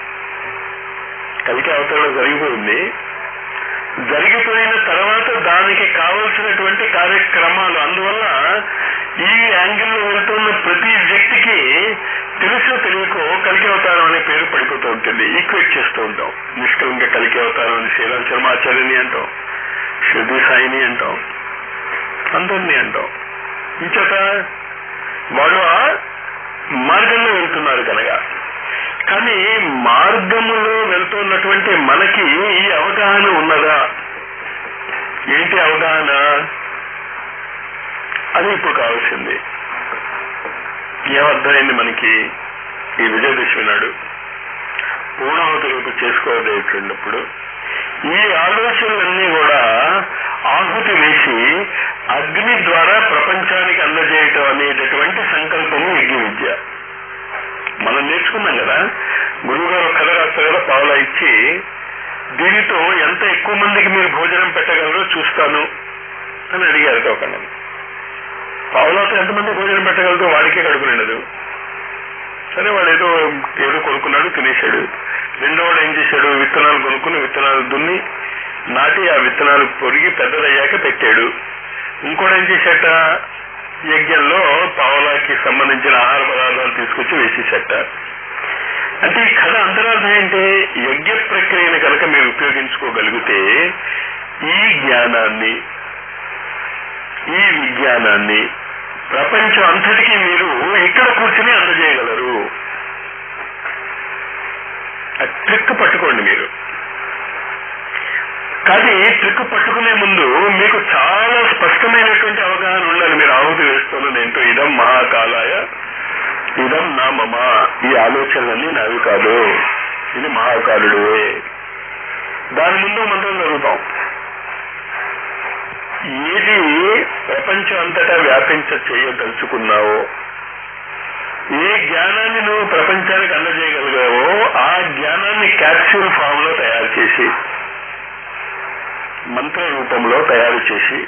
కలికి అవతరణ జరిగిపోయింది జరిగిపోయిన తర్వాత దానికి కావలసినటువంటి కార్యక్రమాలు అందువల్ల ఈ యాంగిల్లో వెళ్తున్న ప్రతి వ్యక్తికి తెలుసో తెలియకో కలికి అవతారం అనే పేరు పడిపోతూ ఉంటుంది ఈక్వేట్ చేస్తూ ఉంటాం నిష్కలంగా కలికి అవతారం అని శ్రీరామ్ శర్మాచార్యని అంటాం శృతి సాయిని అంటాం అందరినీ అంటాం ఇంచేత వాళ్ళు ఆ మార్గంలో వెళ్తున్నారు కనుక కానీ మార్గములో వెళ్తున్నటువంటి మనకి ఈ అవగాహన ఉన్నదా ఏంటి అవగాహన అది ఇప్పుడు కావాల్సింది ఏమర్థమైంది మనకి ఈ విజయదశమి నాడు పూర్ణావతి రేపు చేసుకోలేటప్పుడు ఈ ఆలోచనలన్నీ కూడా ఆహుతి వేసి అగ్ని ద్వారా ప్రపంచానికి అందజేయటం అనేటటువంటి సంకల్పము యజ్ఞ విద్య మనం నేర్చుకున్నాం కదా గురువు గారు కథ రాస్తారు కదా పావులా ఇచ్చి దీనితో ఎంత ఎక్కువ మందికి మీరు భోజనం పెట్టగలరో చూస్తాను అని అడిగారు ఒక పావులాతో ఎంతమంది భోజనం పెట్టగలరో వాడికే కడుపు నిండదు సరే వాడు ఏదో ఏదో కొనుక్కున్నాడు తినేశాడు రెండోవాడు ఏం చేశాడు విత్తనాలు కొనుక్కుని విత్తనాలు దున్ని నాటి ఆ విత్తనాలు పొరిగి పెద్దదయ్యాక పెట్టాడు ఇంకోటి ఏం చేశాట యజ్ఞంలో పావలాకి సంబంధించిన ఆహార పదార్థాలు తీసుకొచ్చి వేసేసట అంటే ఈ కథ అంతరార్థం ఏంటి యజ్ఞ ప్రక్రియను కనుక మీరు ఉపయోగించుకోగలిగితే ఈ జ్ఞానాన్ని ఈ విజ్ఞానాన్ని ప్రపంచం అంతటికీ మీరు ఇక్కడ కూర్చుని అందజేయగలరు ఆ ట్రిక్ పట్టుకోండి మీరు కానీ ట్రిక్ పట్టుకునే ముందు మీకు చాలా స్పష్టమైనటువంటి అవగాహన ఉండాలి మీరు ఆహుతి వేస్తున్నది ఏంటో ఇదం మహాకాలాయ ఇదం నా మమ ఈ ఆలోచనలన్నీ నావి కాదు ఇది మహాకాలుడే దాని ముందు మంత్రం చదువుతాం ఏది ప్రపంచం అంతటా వ్యాపించ చేయదలుచుకున్నావో ఏ జ్ఞానాన్ని నువ్వు ప్రపంచానికి అందజేయగలిగావో ఆ జ్ఞానాన్ని క్యాప్సూల్ ఫామ్ లో తయారు చేసి మంత్ర రూపంలో తయారు చేసి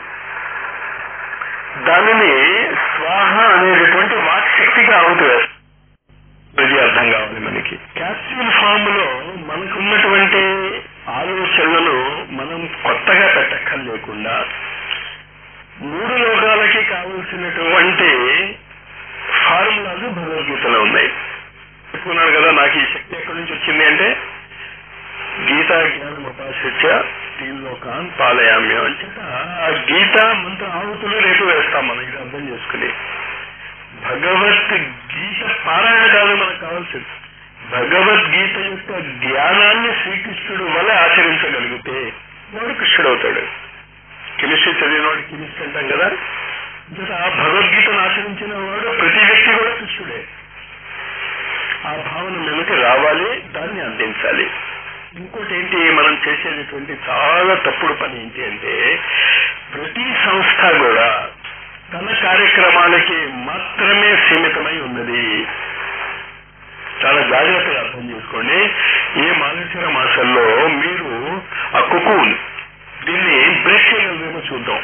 దానిని స్వాహ అనేటటువంటి వాక్శక్తిగా ఆహుతి వేస్తుంది అర్థం కావాలి మనకి క్యాప్సూల్ ఫామ్ లో మనకున్నటువంటి ఆలోచనలను మనం కొత్తగా పెట్టక్కర్లేకుండా మూడు లోకాలకి కావలసినటువంటి ఫార్ములాలు భగవద్గీతలో ఉన్నాయి చెప్పుకున్నాను కదా నాకు ఈ శక్తి ఎక్కడి నుంచి వచ్చింది అంటే గీతా జ్ఞానం ఉపాసించ లోకాన్ పాలయామ్యం అంటే ఆ గీత మంత్ర ఆహుతులు రేపు వేస్తాం మనం ఇది అర్థం చేసుకుని భగవత్ గీత పారాయణ కాదు మనకు కావాల్సింది భగవద్గీత యొక్క జ్ఞానాన్ని శ్రీకృష్ణుడు వల్ల ఆచరించగలిగితే వాడు కృష్ణుడు అవుతాడు కెమిస్ట్రీ చదివిన వాడు కెమిస్ట్రీ అంటాం కదా ఆ భగవద్గీతను ఆచరించిన వాడు ప్రతి వ్యక్తి కూడా కృష్ణుడే ఆ భావన మనకి రావాలి దాన్ని అందించాలి ఇంకోటి ఏంటి మనం చేసేటటువంటి చాలా తప్పుడు పని ఏంటి అంటే ప్రతి సంస్థ కూడా తన కార్యక్రమాలకి మాత్రమే సీమితమై ఉన్నది చాలా జాగ్రత్తగా అర్థం చేసుకోండి ఈ మానసిక మాసంలో మీరు ఆ కుకూన్ దీన్ని బ్రేక్ చేయగలరేమో చూద్దాం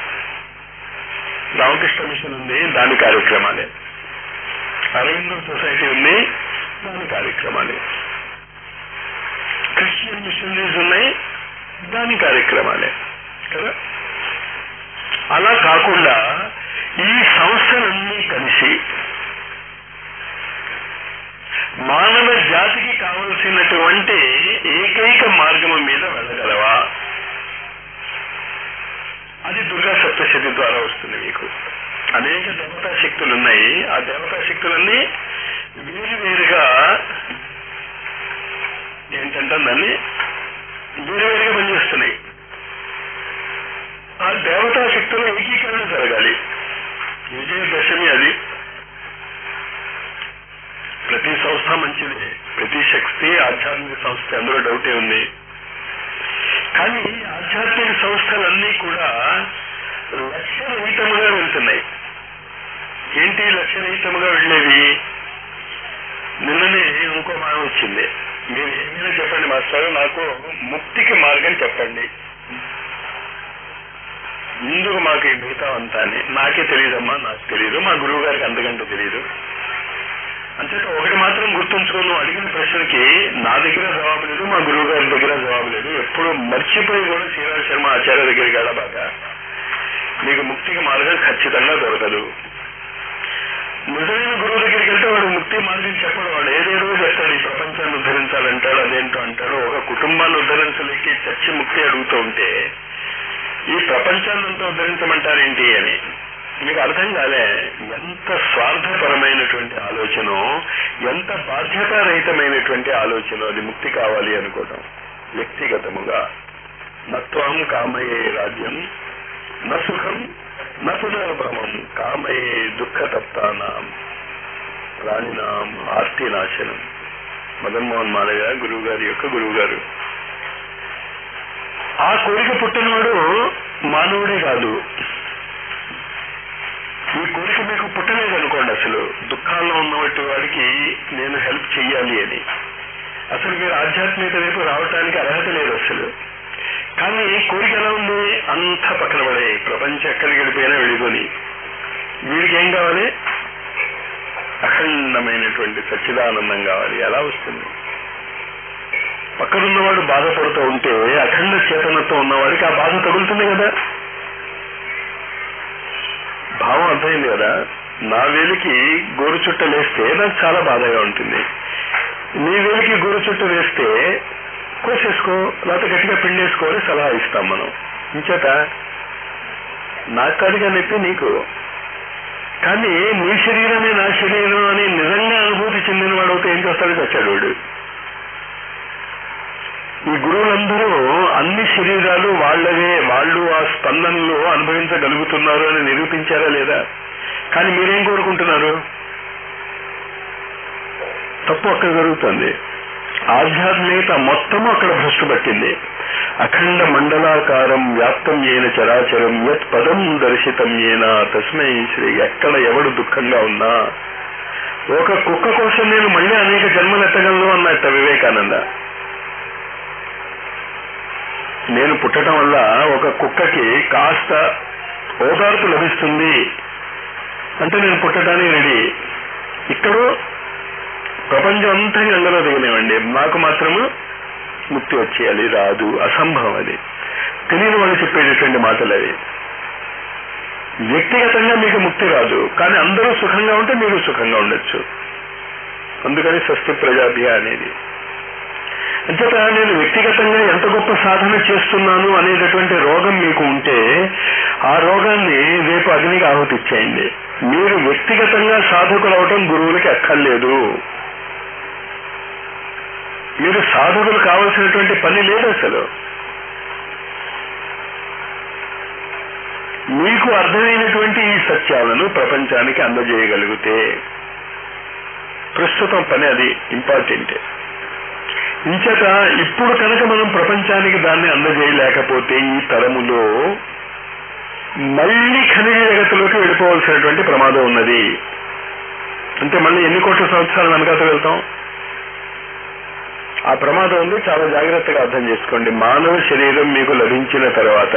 రామకృష్ణ మిషన్ ఉంది దాని కార్యక్రమాలే అరవిందో సొసైటీ ఉంది దాని కార్యక్రమాలే క్రిస్టియన్ మిషనరీస్ ఉన్నాయి దాని కార్యక్రమాలే కదా అలా కాకుండా ఈ సంస్థలన్నీ కలిసి మానవ జాతికి కావలసినటువంటి ఏకైక మార్గము మీద వెళ్ళగలవా అది దుర్గా సప్తశతి ద్వారా వస్తుంది మీకు అనేక దేవతా శక్తులు ఉన్నాయి ఆ దేవతా శక్తులన్నీ వేరు వేరుగా ఏంటంటే దాన్ని వేరువేరుగా పనిచేస్తున్నాయి ఆ దేవతా శక్తుల ఏకీకరణ జరగాలి విజయదశమి అది ప్రతి సంస్థ మంచిది ప్రతి శక్తి ఆధ్యాత్మిక సంస్థ అందులో డౌటే ఉంది కానీ ఆధ్యాత్మిక సంస్థలన్నీ కూడా లక్ష్యరహితముగా వెళ్తున్నాయి ఏంటి లక్ష్యరహితముగా వెళ్ళేవి నిన్ననే ఇంకో మాట వచ్చింది మీరు ఏమైనా చెప్పండి మాస్టర్ నాకు ముక్తికి మార్గం చెప్పండి ముందుకు మాకు ఈ మిగతా అంతా అని నాకే తెలియదమ్మా నాకు తెలియదు మా గురువు గారికి అంతకంటే తెలియదు అంచేత ఒకటి మాత్రం గుర్తుంచుకో నువ్వు అడిగిన ప్రశ్నకి నా దగ్గర జవాబు లేదు మా గురువు గారి దగ్గర జవాబు లేదు ఎప్పుడు మర్చిపోయి కూడా శ్రీరామ శర్మ ఆచార్య దగ్గరికి వెళ్ళబాగా మీకు ముక్తికి మార్గం ఖచ్చితంగా దొరకదు నిజమైన గురువు దగ్గరికి వెళ్తే వాడు ముక్తి మార్గం చెప్పడు వాడు ఏదేదో చెప్తాడు ఈ ప్రపంచాన్ని ఉద్ధరించాలంటాడు అదేంటో అంటాడు ఒక కుటుంబాన్ని ఉద్ధరించలేక చచ్చి ముక్తి అడుగుతూ ఉంటే ఈ ప్రపంచాన్ని అంతా ఉద్ధరించమంటారేంటి అని మీకు అర్థం కాలే ఎంత స్వార్థపరమైనటువంటి ఆలోచన ఎంత బాధ్యతారహితమైనటువంటి ఆలోచన అది ముక్తి కావాలి అనుకోవడం వ్యక్తిగతముగా నత్వం కామయే రాజ్యం న సుఖం న పునర్భవం కామయే దుఃఖతప్తానాం ప్రాణినాం ఆర్తి నాశనం మదన్మోహన్ మాలయ్య గురువు గారి యొక్క గురువు గారు ఆ కోరిక పుట్టినవాడు మానవుడే కాదు ఈ కోరిక మీకు పుట్టలేదు అనుకోండి అసలు దుఃఖాల్లో ఉన్నటువంటి వాడికి నేను హెల్ప్ చెయ్యాలి అని అసలు మీరు ఆధ్యాత్మికత వైపు రావటానికి అర్హత లేదు అసలు కానీ కోరిక ఎలా ఉంది అంతా పక్కన పడే ప్రపంచం ఎక్కడికి వెళ్ళిపోయినా వెళ్ళిపోని వీడికి ఏం కావాలి అఖండమైనటువంటి సచ్చిదానందం కావాలి ఎలా వస్తుంది పక్కనున్నవాడు బాధపడుతూ ఉంటే అఖండ చేతనతో ఉన్నవాడికి ఆ బాధ తగులుతుంది కదా భావం అర్థమైంది కదా నా వేలికి గోరు చుట్ట లేస్తే నాకు చాలా బాధగా ఉంటుంది నీ వేలికి గోరు చుట్ట వేస్తే కోసేసుకో లేకపోతే గట్టిగా పిండేసుకో అని సలహా ఇస్తాం మనం ఇంచేత నాకు కాదుగా నొప్పి నీకు కానీ నీ శరీరమే నా శరీరం అని నిజంగా అనుభూతి చెందిన వాడవుతే ఏం చేస్తాడు చచ్చాడు వాడు ఈ గురువులందరూ అన్ని శరీరాలు వాళ్ళవే వాళ్ళు ఆ స్పందనలు అనుభవించగలుగుతున్నారు అని నిరూపించారా లేదా కానీ మీరేం కోరుకుంటున్నారు తప్పు అక్కడ జరుగుతుంది ఆధ్యాత్మికత మొత్తము అక్కడ భ్రష్టు పట్టింది అఖండ మండలాకారం వ్యాప్తం ఏన చరాచరం యత్ పదం దర్శితం ఏనా తస్మై శ్రీ ఎక్కడ ఎవడు దుఃఖంగా ఉన్నా ఒక కుక్క కోసం నేను మళ్ళీ అనేక జన్మలు ఎత్తగలను అన్నట్ట వివేకానంద నేను పుట్టడం వల్ల ఒక కుక్కకి కాస్త ఓదార్పు లభిస్తుంది అంటే నేను పుట్టడానికి రెడీ ఇక్కడ ప్రపంచం అంతా ఎండలో దిగనివ్వండి నాకు మాత్రము ముక్తి వచ్చేయాలి రాదు అసంభవం అది తెలియని వాళ్ళు చెప్పేటటువంటి మాటలు అవి వ్యక్తిగతంగా మీకు ముక్తి రాదు కానీ అందరూ సుఖంగా ఉంటే మీరు సుఖంగా ఉండొచ్చు అందుకని స్వస్తి ప్రజాభ్య అనేది అంచేత నేను వ్యక్తిగతంగా ఎంత గొప్ప సాధన చేస్తున్నాను అనేటటువంటి రోగం మీకు ఉంటే ఆ రోగాన్ని రేపు అగ్నికి ఆహుతి ఇచ్చేయండి మీరు వ్యక్తిగతంగా సాధకులు అవటం గురువులకి అక్కర్లేదు మీరు సాధకులు కావలసినటువంటి పని లేదు అసలు మీకు అర్థమైనటువంటి ఈ సత్యాలను ప్రపంచానికి అందజేయగలిగితే ప్రస్తుతం పని అది ఇంపార్టెంట్ ఇంచేత ఇప్పుడు కనుక మనం ప్రపంచానికి దాన్ని అందజేయలేకపోతే ఈ తరములో మళ్ళీ ఖనిజ జగత్తులోకి వెళ్ళిపోవలసినటువంటి ప్రమాదం ఉన్నది అంటే మళ్ళీ ఎన్ని కోట్ల సంవత్సరాలు వెనకాత వెళ్తాం ఆ ప్రమాదం ఉంది చాలా జాగ్రత్తగా అర్థం చేసుకోండి మానవ శరీరం మీకు లభించిన తర్వాత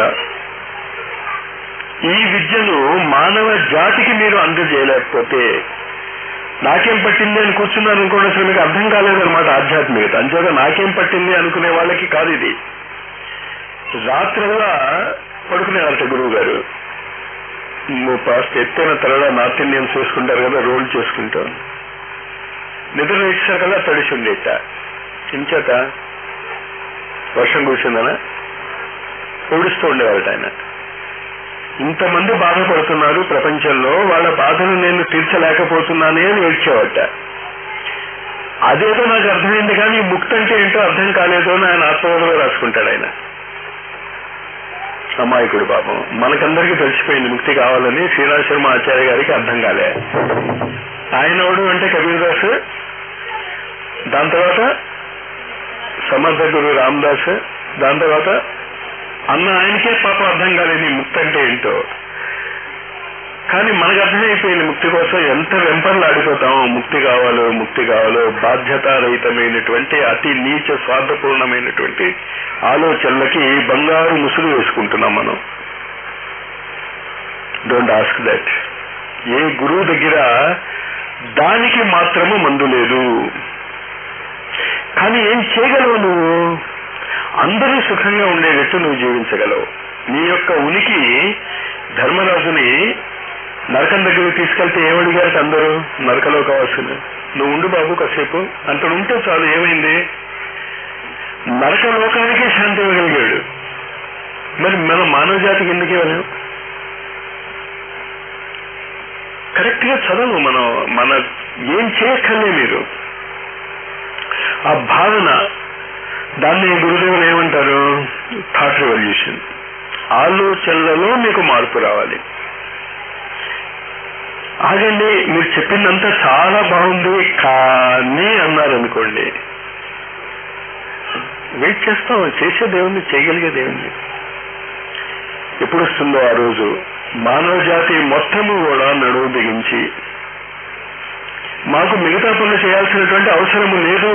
ఈ విద్యను మానవ జాతికి మీరు అందజేయలేకపోతే నాకేం పట్టింది అని కూర్చున్నాను అనుకోండి అసలు మీకు అర్థం కాలేదన్నమాట ఆధ్యాత్మికత అంచేత నాకేం పట్టింది అనుకునే వాళ్ళకి కాదు ఇది రాత్రల్లా పడుకునేవారట గురువు గారు కాస్త ఎత్తైన తరడా నార్త్ ఇండియన్స్ వేసుకుంటారు కదా రోల్ చేసుకుంటూ నిద్ర వేసారు కదా తడిసి ఉండేట ఇంచేత వర్షం కూర్చుందనా ఓడిస్తూ ఉండేవారట ఆయన ఇంతమంది బాధపడుతున్నారు ప్రపంచంలో వాళ్ళ బాధను నేను తీర్చలేకపోతున్నానే అని ఏడ్చేవాట అదేదో నాకు అర్థమైంది కానీ ముక్తి అంటే ఏంటో అర్థం కాలేదు అని ఆయన ఆత్మకథలో రాసుకుంటాడు ఆయన అమాయకుడు పాపం మనకందరికీ తెలిసిపోయింది ముక్తి కావాలని శ్రీరామ శర్మ ఆచార్య గారికి అర్థం కాలే ఆయన ఎవడు అంటే కబీర్ దాస్ దాని తర్వాత సమర్థ గురు రామదాస్ దాని తర్వాత అన్న ఆయనకే పాపం అర్థం కాలేదు ఈ ముక్తి అంటే ఏంటో కానీ మనకు అర్థమైపోయింది ముక్తి కోసం ఎంత వెంపర్లు ఆడిపోతామో ముక్తి కావాలో ముక్తి కావాలో బాధ్యతారహితమైనటువంటి అతి నీచ స్వార్థపూర్ణమైనటువంటి ఆలోచనలకి బంగారు ముసుగు వేసుకుంటున్నాం మనం డోంట్ ఆస్క్ దట్ ఏ గురువు దగ్గర దానికి మాత్రము మందు లేదు కానీ ఏం చేయగలవు నువ్వు అందరూ సుఖంగా ఉండేటట్టు నువ్వు జీవించగలవు నీ యొక్క ఉనికి ధర్మరాజుని నరకం దగ్గరికి తీసుకెళ్తే ఏమడిగారు అందరూ నరకలో కావాల్సిన నువ్వు ఉండు బాబు కాసేపు అంతడు ఉంటే చాలు ఏమైంది నరక లోకానికే శాంతి ఇవ్వగలిగాడు మరి మన మానవ జాతికి ఎందుకు ఇవ్వలేము కరెక్ట్ గా చదవు మనం మన ఏం చేయక్కర్లే మీరు ఆ భావన దాన్ని గురుదేవులు ఏమంటారు థాట్ రెవల్యూషన్ ఆలోచనలలో మీకు మార్పు రావాలి ఆగండి మీరు చెప్పిందంతా చాలా బాగుంది కానీ అన్నారు అనుకోండి వెయిట్ చేస్తాం చేసే దేవుణ్ణి చేయగలిగే దేవుణ్ణి ఎప్పుడు వస్తుందో ఆ రోజు మానవ జాతి మొత్తము కూడా నడువు బిగించి మాకు మిగతా పనులు చేయాల్సినటువంటి అవసరము లేదు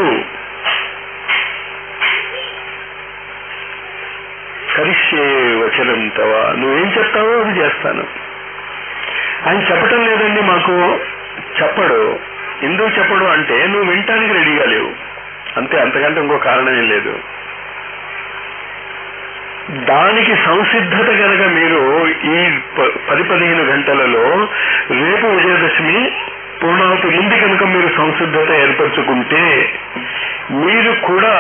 కరిష్యే వచనం తవా నువ్వేం చెప్తావో అది చేస్తాను ఆయన చెప్పటం లేదండి మాకు చెప్పడు ఎందుకు చెప్పడు అంటే నువ్వు వినటానికి రెడీగా లేవు అంతే అంతకంటే ఇంకో కారణం ఏం లేదు దానికి సంసిద్ధత కనుక మీరు ఈ ప- పది పదిహేను గంటలలో రేపు విజయదశమి పూర్ణావతి ముందు కనుక మీరు సంసిద్ధత ఏర్పరచుకుంటే మీరు కూడా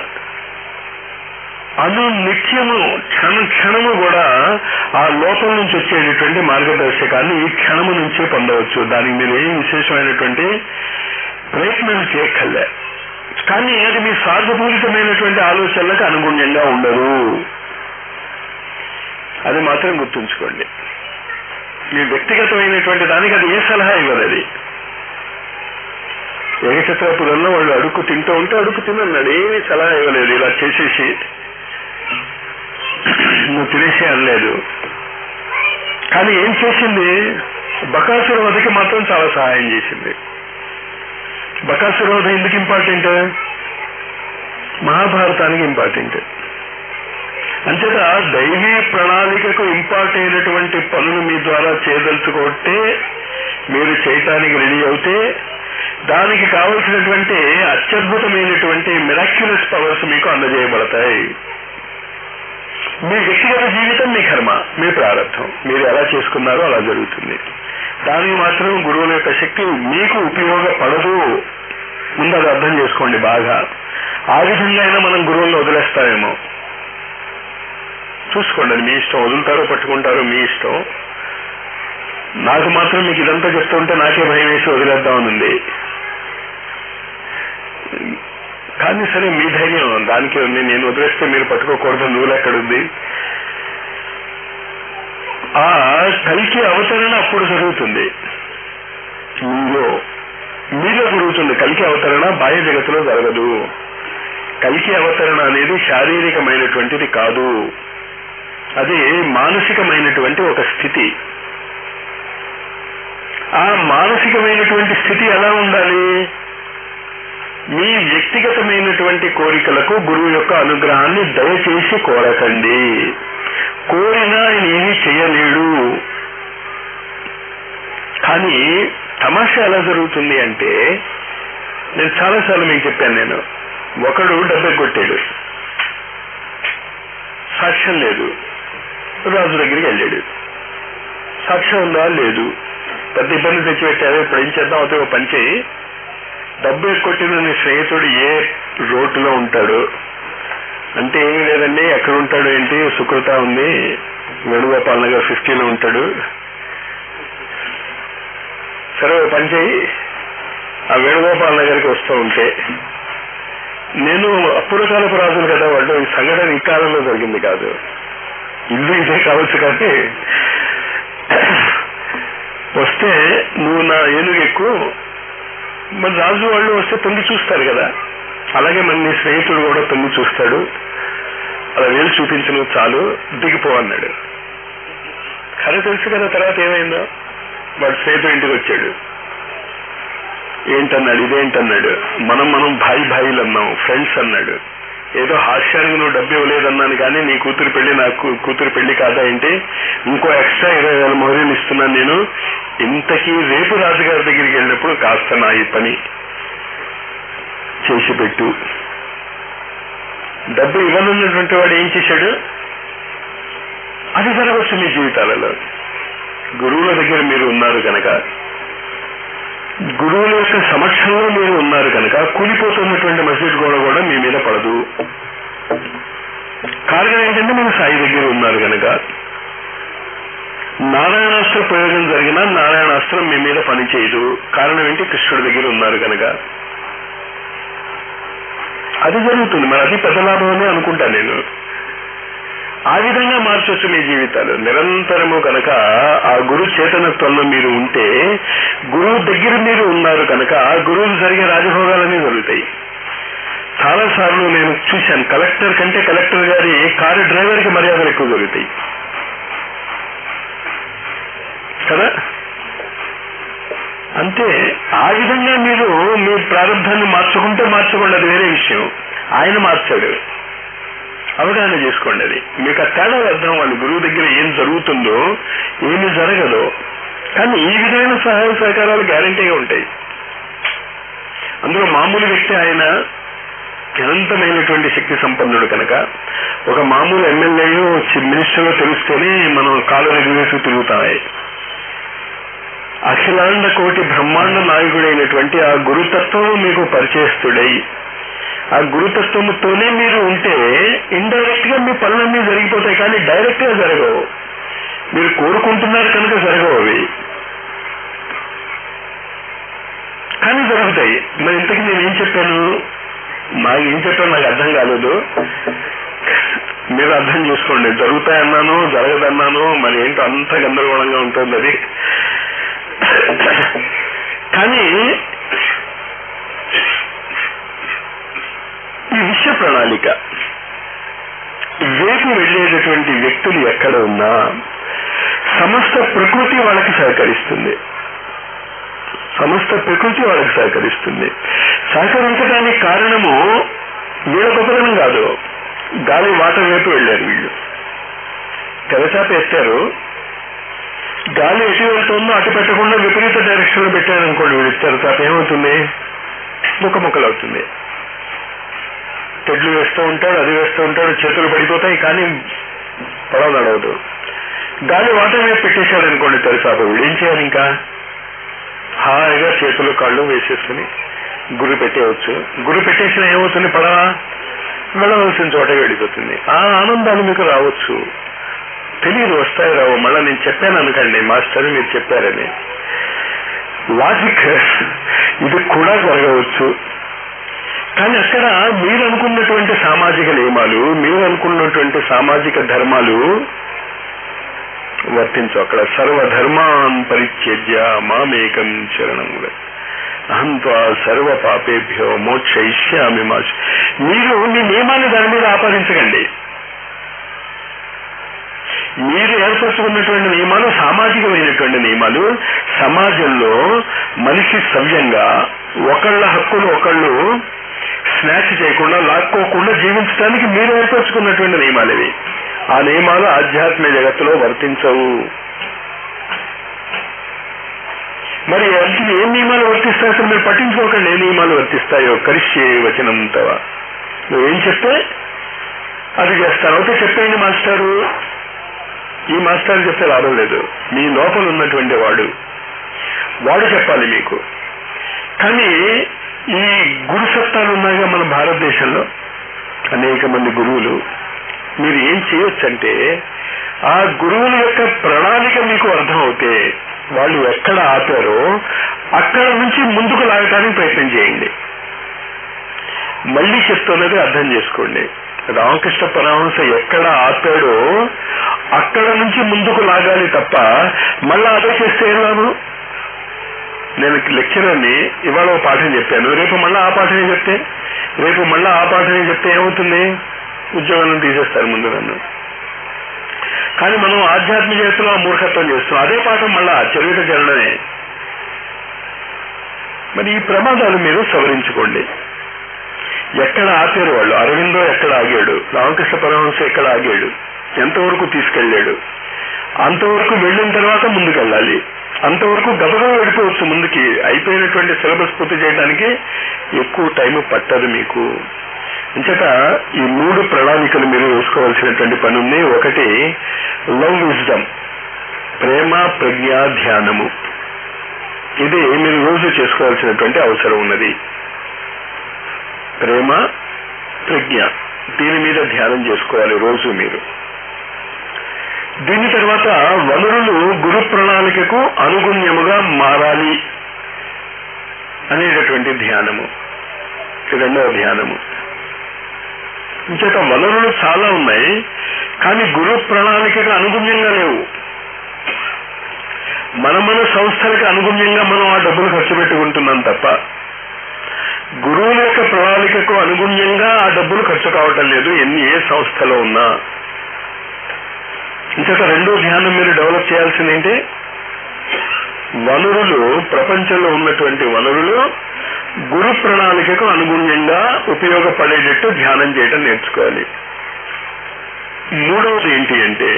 అను నిత్యము క్షణ క్షణము కూడా ఆ లోపం నుంచి వచ్చేటటువంటి మార్గదర్శకాన్ని ఈ క్షణము నుంచే పొందవచ్చు దానికి మీరు ఏం విశేషమైనటువంటి ప్రయత్నం చేయక్కర్లే కానీ అది మీ స్వార్థపూరితమైనటువంటి ఆలోచనలకు అనుగుణ్యంగా ఉండదు అది మాత్రం గుర్తుంచుకోండి మీ వ్యక్తిగతమైనటువంటి దానికి అది ఏ సలహా ఇవ్వదు అది ఏకచత్రపురంలో వాళ్ళు అడుక్కు తింటూ ఉంటే అడుక్కు తినన్నాడు ఏమీ సలహా ఇవ్వలేదు ఇలా చేసేసి నువ్వు తినేసి అనలేదు కానీ ఏం చేసింది బకాసుర వధకి మాత్రం చాలా సహాయం చేసింది బకాసుర వధ ఎందుకు ఇంపార్టెంట్ మహాభారతానికి ఇంపార్టెంట్ అంచేత దైవీ ప్రణాళికకు ఇంపార్ట్ అయినటువంటి పనులు మీ ద్వారా చేయదలుచుకుంటే మీరు చేయటానికి రెడీ అవుతే దానికి కావలసినటువంటి అత్యద్భుతమైనటువంటి మిరాక్యులస్ పవర్స్ మీకు అందజేయబడతాయి మీ వ్యక్తిగత జీవితం మీ కర్మ మీ ప్రారంభం మీరు ఎలా చేసుకున్నారో అలా జరుగుతుంది దానికి మాత్రం గురువుల యొక్క శక్తి మీకు ఉపయోగపడదు ముందు అది అర్థం చేసుకోండి బాగా ఆ విధంగా అయినా మనం గురువులను వదిలేస్తామేమో చూసుకోండి అది మీ ఇష్టం వదులుతారో పట్టుకుంటారో మీ ఇష్టం నాకు మాత్రం మీకు ఇదంతా చెప్తుంటే నాకే భయం వేసి వదిలేద్దామనుంది కానీ సరే మీ ధైర్యం దానికే ఉంది నేను వదిలేస్తే మీరు పట్టుకోకూడదు నువ్వులు ఎక్కడుంది ఆ కలికి అవతరణ అప్పుడు జరుగుతుంది మీలో మీలో జరుగుతుంది కలికి అవతరణ బాహ్య జగత్తులో జరగదు కలికి అవతరణ అనేది శారీరకమైనటువంటిది కాదు అది మానసికమైనటువంటి ఒక స్థితి ఆ మానసికమైనటువంటి స్థితి ఎలా ఉండాలి మీ వ్యక్తిగతమైనటువంటి కోరికలకు గురువు యొక్క అనుగ్రహాన్ని దయచేసి కోరకండి కోరినా ఆయన ఏమీ చేయలేడు కానీ తమాషా ఎలా జరుగుతుంది అంటే నేను చాలాసార్లు మీకు చెప్పాను నేను ఒకడు డబ్బె కొట్టాడు సాక్ష్యం లేదు రాజు దగ్గరికి వెళ్ళాడు సాక్ష్యం ఉందా లేదు పెద్ద ఇబ్బంది తెచ్చిపెట్టారు ఇప్పుడు ఏం చేద్దాం అయితే ఒక పని చేయి డబ్బు కొట్టిన నీ స్నేహితుడు ఏ రోడ్డులో ఉంటాడు అంటే ఏమీ లేదండి ఎక్కడ ఉంటాడు ఏంటి సుకృత ఉంది వేణుగోపాల్ నగర్ ఫిఫ్టీలో ఉంటాడు సరే ఓ పని చేయి ఆ వేణుగోపాల్ నగర్కి వస్తూ ఉంటే నేను అప్పుడు కాలపు రాజులు కదా వాళ్ళు ఈ సంఘటన ఈ కాలంలో జరిగింది కాదు ఇల్లు ఇదే కావచ్చు కానీ వస్తే నువ్వు నా ఏనుగు ఎక్కువ మరి రాజు వాళ్ళు వస్తే తొంగి చూస్తారు కదా అలాగే మన నీ స్నేహితుడు కూడా తొంగి చూస్తాడు అలా వేలు చూపించను చాలు దిగిపో అన్నాడు కథ తెలుసు కదా తర్వాత ఏమైందో వాడు స్నేహితుడు ఇంటికి వచ్చాడు ఏంటన్నాడు ఇదేంటన్నాడు మనం మనం భాయి భాయిలు అన్నాం ఫ్రెండ్స్ అన్నాడు ఏదో హాస్యానికి నువ్వు డబ్బు ఇవ్వలేదన్నాను కానీ నీ కూతురు పెళ్లి నాకు కూతురు పెళ్లి కాదా ఏంటి ఇంకో ఎక్స్ట్రా ఇరవై వేల మొహరీలు ఇస్తున్నాను నేను ఇంతకీ రేపు రాజుగారి దగ్గరికి వెళ్ళినప్పుడు కాస్త నా ఈ పని చేసి పెట్టు డబ్బు ఇవ్వనున్నటువంటి వాడు ఏం చేశాడు అది జరగవచ్చు మీ జీవితాలలో గురువుల దగ్గర మీరు ఉన్నారు కనుక గురువుల యొక్క సమక్షంలో మీరు ఉన్నారు కనుక కూలిపోతున్నటువంటి మసీద్ గోడ కూడా మీ మీద పడదు కారణం ఏంటంటే మన సాయి దగ్గర ఉన్నారు కనుక నారాయణాస్త్ర ప్రయోగం జరిగినా నారాయణాస్త్రం మీ మీద పనిచేయదు కారణం ఏంటి కృష్ణుడి దగ్గర ఉన్నారు కనుక అది జరుగుతుంది మరి అది పెద్ద లాభం అని అనుకుంటా నేను ఆ విధంగా మార్చొచ్చు మీ జీవితాలు నిరంతరము కనుక ఆ గురు చేతనత్వంలో మీరు ఉంటే గురువు దగ్గర మీరు ఉన్నారు కనుక ఆ గురువులు జరిగే రాజభోగాలన్నీ జరుగుతాయి చాలా సార్లు నేను చూశాను కలెక్టర్ కంటే కలెక్టర్ గారి కారు డ్రైవర్ కి మర్యాదలు ఎక్కువ జరుగుతాయి కదా అంతే ఆ విధంగా మీరు మీ ప్రారంభాన్ని మార్చుకుంటే మార్చుకోండి అది వేరే విషయం ఆయన మార్చాడు అవగాహన చేసుకోండి అది మీకు ఆ తేడా అర్థం వాళ్ళు గురువు దగ్గర ఏం జరుగుతుందో ఏమి జరగదో కానీ ఈ విధమైన సహాయ సహకారాలు గ్యారంటీగా ఉంటాయి అందులో మామూలు వ్యక్తి ఆయన అనంతమైనటువంటి శక్తి సంపన్నుడు కనుక ఒక మామూలు ఎమ్మెల్యే మినిస్టర్ తెలిస్తేనే మనం కాలు రెగ్యులేసి తిరుగుతాయి అఖిలాండ కోటి బ్రహ్మాండ నాయకుడైనటువంటి ఆ గురుతత్వం మీకు పరిచయస్తుడై ఆ గురుతత్వముతోనే మీరు ఉంటే ఇండైరెక్ట్ గా మీ పనులన్నీ జరిగిపోతాయి కానీ డైరెక్ట్ గా జరగవు మీరు కోరుకుంటున్నారు కనుక జరగవు అవి కానీ జరుగుతాయి మరి ఇంతకీ నేనేం చెప్పాను నాకు ఏం చెప్పాను నాకు అర్థం కాలేదు మీరు అర్థం చేసుకోండి జరుగుతాయన్నాను జరగదన్నాను మరి ఏంటో అంత గందరగోళంగా ఉంటుంది అది కానీ ఈ విషయ ప్రణాళిక రేపు వెళ్ళేటటువంటి వ్యక్తులు ఎక్కడ ఉన్నా సమస్త ప్రకృతి వాళ్ళకి సహకరిస్తుంది సమస్త ప్రకృతి వాళ్ళకి సహకరిస్తుంది సహకరించడానికి కారణము వీళ్ళ గొప్పతనం కాదు గాలి వాత వైపు వెళ్ళారు వీళ్ళు తెరచాప ఎత్తారు గాలి ఎటు వెళ్తుందో అటు పెట్టకుండా విపరీత డైరెక్షన్ లో పెట్టారనుకోండి వీళ్ళు తెరచాప ఏమవుతుంది ముక్క ముక్కలు అవుతుంది తెడ్లు వేస్తూ ఉంటాడు అది వేస్తూ ఉంటాడు చేతులు పడిపోతాయి కానీ పడవ నడవదు గాలి వాటర్ మీద పెట్టేశాడు అనుకోండి తెరచాప వీడు ఏం చేయాలి ఇంకా హాయిగా చేతులు కాళ్ళు వేసేసుకుని గురి పెట్టేయవచ్చు గురి పెట్టేసిన ఏమవుతుంది పడవ వెళ్ళవలసిన చోట వెళ్ళిపోతుంది ఆ ఆనందాలు మీకు రావచ్చు తెలియదు వస్తాయి రావు మళ్ళీ నేను చెప్పాను అనుకండి మాస్టర్ మీరు చెప్పారని లాజిక్ ఇది కూడా జరగవచ్చు కానీ అక్కడ మీరు అనుకున్నటువంటి సామాజిక నియమాలు మీరు అనుకున్నటువంటి సామాజిక ధర్మాలు వర్తించు అక్కడ సర్వధర్మాన్ పరిత్యజ్య మామేకం శరణం అహంత్వా సర్వ పాపేభ్యో మోక్ష ఇష్యామి మా మీరు మీ నియమాన్ని దాని మీద ఆపాదించకండి మీరు ఏర్పరచుకున్నటువంటి నియమాలు సామాజికమైనటువంటి నియమాలు సమాజంలో మనిషి సవ్యంగా ఒకళ్ళ హక్కులు ఒకళ్ళు స్నాచ్ చేయకుండా లాక్కోకుండా జీవించడానికి మీరు ఏర్పరచుకున్నటువంటి నియమాలు ఇవి ఆ నియమాలు ఆధ్యాత్మిక జగత్తులో వర్తించవు మరి అంటే ఏ నియమాలు వర్తిస్తాయి అసలు మీరు పట్టించుకోకండి ఏ నియమాలు వర్తిస్తాయో కరిష్యే వచనం తవ నువ్వేం చెప్తే అది చేస్తాను అయితే చెప్పేయండి మాస్టారు ఈ మాస్టర్ చెప్తే లాభం లేదు మీ లోపల ఉన్నటువంటి వాడు వాడు చెప్పాలి మీకు కానీ ఈ గురు సత్తాలు ఉన్నాయిగా మన భారతదేశంలో అనేక మంది గురువులు మీరు ఏం చేయొచ్చంటే ఆ గురువుల యొక్క ప్రణాళిక మీకు అర్థమవుతే వాళ్ళు ఎక్కడ ఆపారో అక్కడ నుంచి ముందుకు లాగటానికి ప్రయత్నం చేయండి మళ్ళీ చెప్తున్నది అర్థం చేసుకోండి రామకృష్ణ పరమహంస ఎక్కడ ఆపాడో అక్కడ నుంచి ముందుకు లాగాలి తప్ప మళ్ళా అదే చేస్తే ఏం లాభం నేను లెక్చరర్ని ఇవాళ ఒక పాఠం చెప్పాను రేపు మళ్ళీ ఆ పాఠమే చెప్తే రేపు మళ్ళీ ఆ పాఠమే చెప్తే ఏమవుతుంది ఉద్యోగాలను తీసేస్తారు ముందు నన్ను కానీ మనం ఆధ్యాత్మిక చేతిలో ఆ మూర్ఖత్వం చేస్తున్నాం అదే పాఠం మళ్ళా చరిత్ర చరణమే మరి ఈ ప్రమాదాలు మీరు సవరించుకోండి ఎక్కడ ఆపారు వాళ్ళు అరవిందో ఎక్కడ ఆగాడు రామకృష్ణ పరమహంస ఎక్కడ ఆగాడు ఎంతవరకు తీసుకెళ్లాడు అంతవరకు వెళ్ళిన తర్వాత ముందుకెళ్ళాలి అంతవరకు గబగబా వెళ్ళిపోవచ్చు ముందుకి అయిపోయినటువంటి సిలబస్ పూర్తి చేయడానికి ఎక్కువ టైం పట్టదు మీకు అంచేత ఈ మూడు ప్రణాళికలు మీరు వేసుకోవాల్సినటువంటి పని ఉంది ఒకటి లవ్ విజ్డమ్ ప్రేమ ప్రజ్ఞ ధ్యానము ఇది మీరు రోజు చేసుకోవాల్సినటువంటి అవసరం ఉన్నది ప్రేమ ప్రజ్ఞ దీని మీద ధ్యానం చేసుకోవాలి రోజు మీరు దీని తర్వాత వనరులు గురు ప్రణాళికకు అనుగుణ్యముగా మారాలి అనేటటువంటి ధ్యానము రెండవ ధ్యానము ఇంచేత వనరులు చాలా ఉన్నాయి కానీ గురు ప్రణాళికకు అనుగుణ్యంగా లేవు మన మన సంస్థలకు అనుగుణ్యంగా మనం ఆ డబ్బులు ఖర్చు పెట్టుకుంటున్నాం తప్ప గురువుల యొక్క ప్రణాళికకు అనుగుణ్యంగా ఆ డబ్బులు ఖర్చు కావటం లేదు ఎన్ని ఏ సంస్థలో ఉన్నా ఇంతక రెండో ధ్యానం మీరు డెవలప్ చేయాల్సింది ఏంటి వనరులు ప్రపంచంలో ఉన్నటువంటి వనరులు గురు ప్రణాళికకు అనుగుణ్యంగా ఉపయోగపడేటట్టు ధ్యానం చేయడం నేర్చుకోవాలి మూడవది ఏంటి అంటే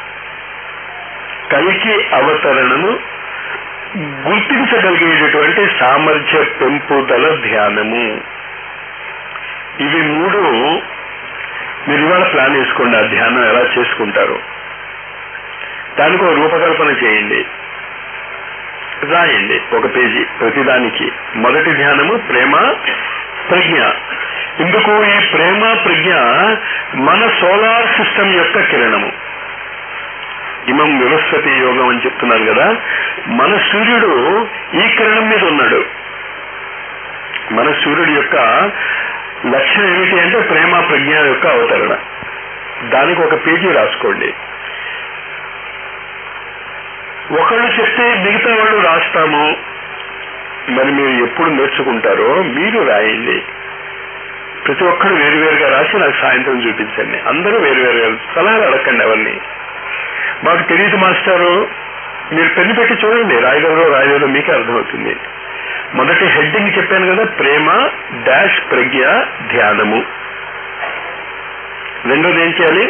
కలికి అవతరణను గుర్తించగలిగేటటువంటి సామర్థ్య పెంపుదల ధ్యానము ఇవి మూడు మీరు ఇవాళ ప్లాన్ వేసుకోండి ఆ ధ్యానం ఎలా చేసుకుంటారు దానికి ఒక రూపకల్పన చేయండి రాయండి ఒక పేజీ ప్రతిదానికి మొదటి ధ్యానము ప్రేమ ప్రజ్ఞ ఇందుకు ఈ ప్రేమ ప్రజ్ఞ మన సోలార్ సిస్టమ్ యొక్క కిరణము ఇమం వివస్వతి యోగం అని చెప్తున్నారు కదా మన సూర్యుడు ఈ కిరణం మీద ఉన్నాడు మన సూర్యుడి యొక్క లక్ష్యం ఏమిటి అంటే ప్రేమ ప్రజ్ఞ యొక్క అవతరణ దానికి ఒక పేజీ రాసుకోండి ఒకళ్ళు చెప్తే మిగతా వాళ్ళు రాస్తాము మరి మీరు ఎప్పుడు నేర్చుకుంటారో మీరు రాయండి ప్రతి ఒక్కరు వేరువేరుగా రాసి నాకు సాయంత్రం చూపించండి అందరూ వేరువేరుగా సలహాలు అడగండి ఎవరిని మాకు తెలియదు మాస్టారు మీరు పెన్ను పెట్టి చూడండి రాయగలరో రాయగలరో మీకే అర్థమవుతుంది మొదటి హెడ్డింగ్ చెప్పాను కదా ప్రేమ డాష్ ప్రజ్ఞ ధ్యానము రెండోది ఏం చేయాలి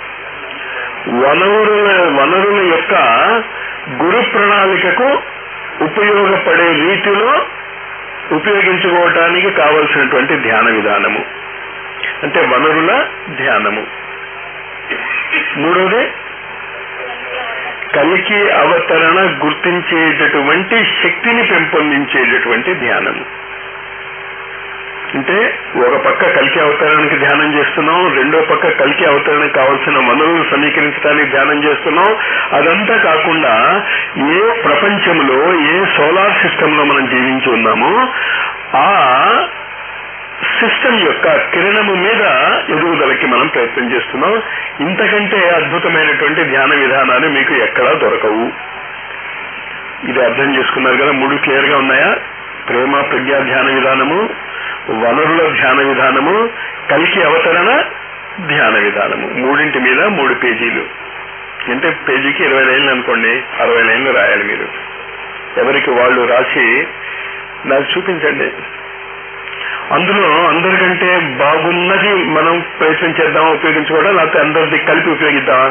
వనరుల వనరుల యొక్క గురు ప్రణాళికకు ఉపయోగపడే రీతిలో ఉపయోగించుకోవటానికి కావలసినటువంటి ధ్యాన విధానము అంటే వనరుల ధ్యానము మూడోది కలికి అవతరణ గుర్తించేటటువంటి శక్తిని పెంపొందించేటటువంటి ధ్యానము అంటే ఒక పక్క కలికి అవతరణకి ధ్యానం చేస్తున్నాం రెండో పక్క కలికి అవతరణకు కావాల్సిన వనరులు సమీకరించడానికి ధ్యానం చేస్తున్నాం అదంతా కాకుండా ఏ ప్రపంచంలో ఏ సోలార్ సిస్టమ్ లో మనం జీవించి ఉన్నామో ఆ సిస్టమ్ యొక్క కిరణము మీద ఎదుగుదలకి మనం ప్రయత్నం చేస్తున్నాం ఇంతకంటే అద్భుతమైనటువంటి ధ్యాన విధానాలు మీకు ఎక్కడా దొరకవు ఇది అర్థం చేసుకున్నారు కదా మూడు క్లియర్ గా ఉన్నాయా ప్రేమ ప్రజ్ఞా ధ్యాన విధానము వనరుల ధ్యాన విధానము కలికి అవతరణ ధ్యాన విధానము మూడింటి మీద మూడు పేజీలు అంటే పేజీకి ఇరవై లైన్లు అనుకోండి అరవై లైన్లు రాయాలి మీరు ఎవరికి వాళ్ళు రాసి నాకు చూపించండి అందులో అందరికంటే బాగున్నది మనం ప్రయత్నం చేద్దాం ఉపయోగించుకోవడం లేకపోతే అందరిది కలిపి ఉపయోగిద్దామా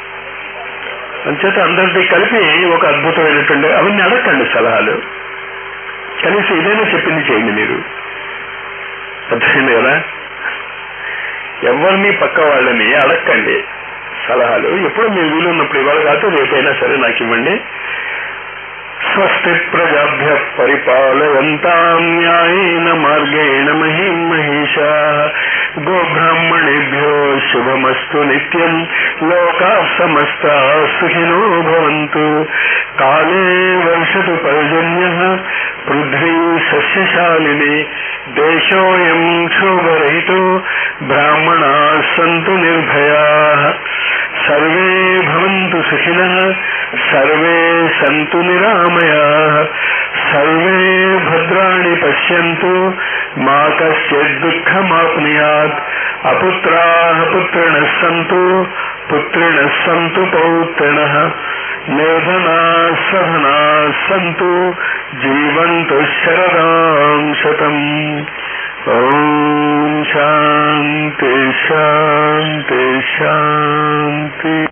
అంచేత అందరిది కలిపి ఒక అద్భుతమైనటువంటి అవన్నీ అడగండి సలహాలు కనీసం ఇదైనా చెప్పింది చేయండి మీరు అర్థమైంది కదా ఎవరిని పక్క వాళ్ళని అడగండి సలహాలు ఎప్పుడు మీరు వీలున్నప్పుడు ఇవాళ కాదు రేపైనా సరే నాకు ఇవ్వండి స్వస్తి ప్రజాభ్య పరిపాలయంతాం న్యాయేన మార్గేణ మహిం మహిషా గోబ్రాహ్మణేభ్యో శుభమస్తు నిత్యం లోకా సమస్త సుఖినో భవంతు కాలే వర్షతు పర్జన్య పృథ్వీ సస్యశాలిని దేశోయం క్షోభరహితో బ్రాహ్మణా సంతు నిర్భయా సర్వే భవంతు సుఖినః సర్వే సంతు నిరామయాః సర్వే భద్రాణి పశ్యంతు మా కశ్చిత్ దుఃఖమాప్నుయాత్ అపుత్రాः పుత్రిణः సంతు పుత్రిణः సంతు పౌత్రిణः నిర్ధనాः సధనాः సంతు జీవంతు శరదాం శతం ఓం శాంతి శాంతి శాంతి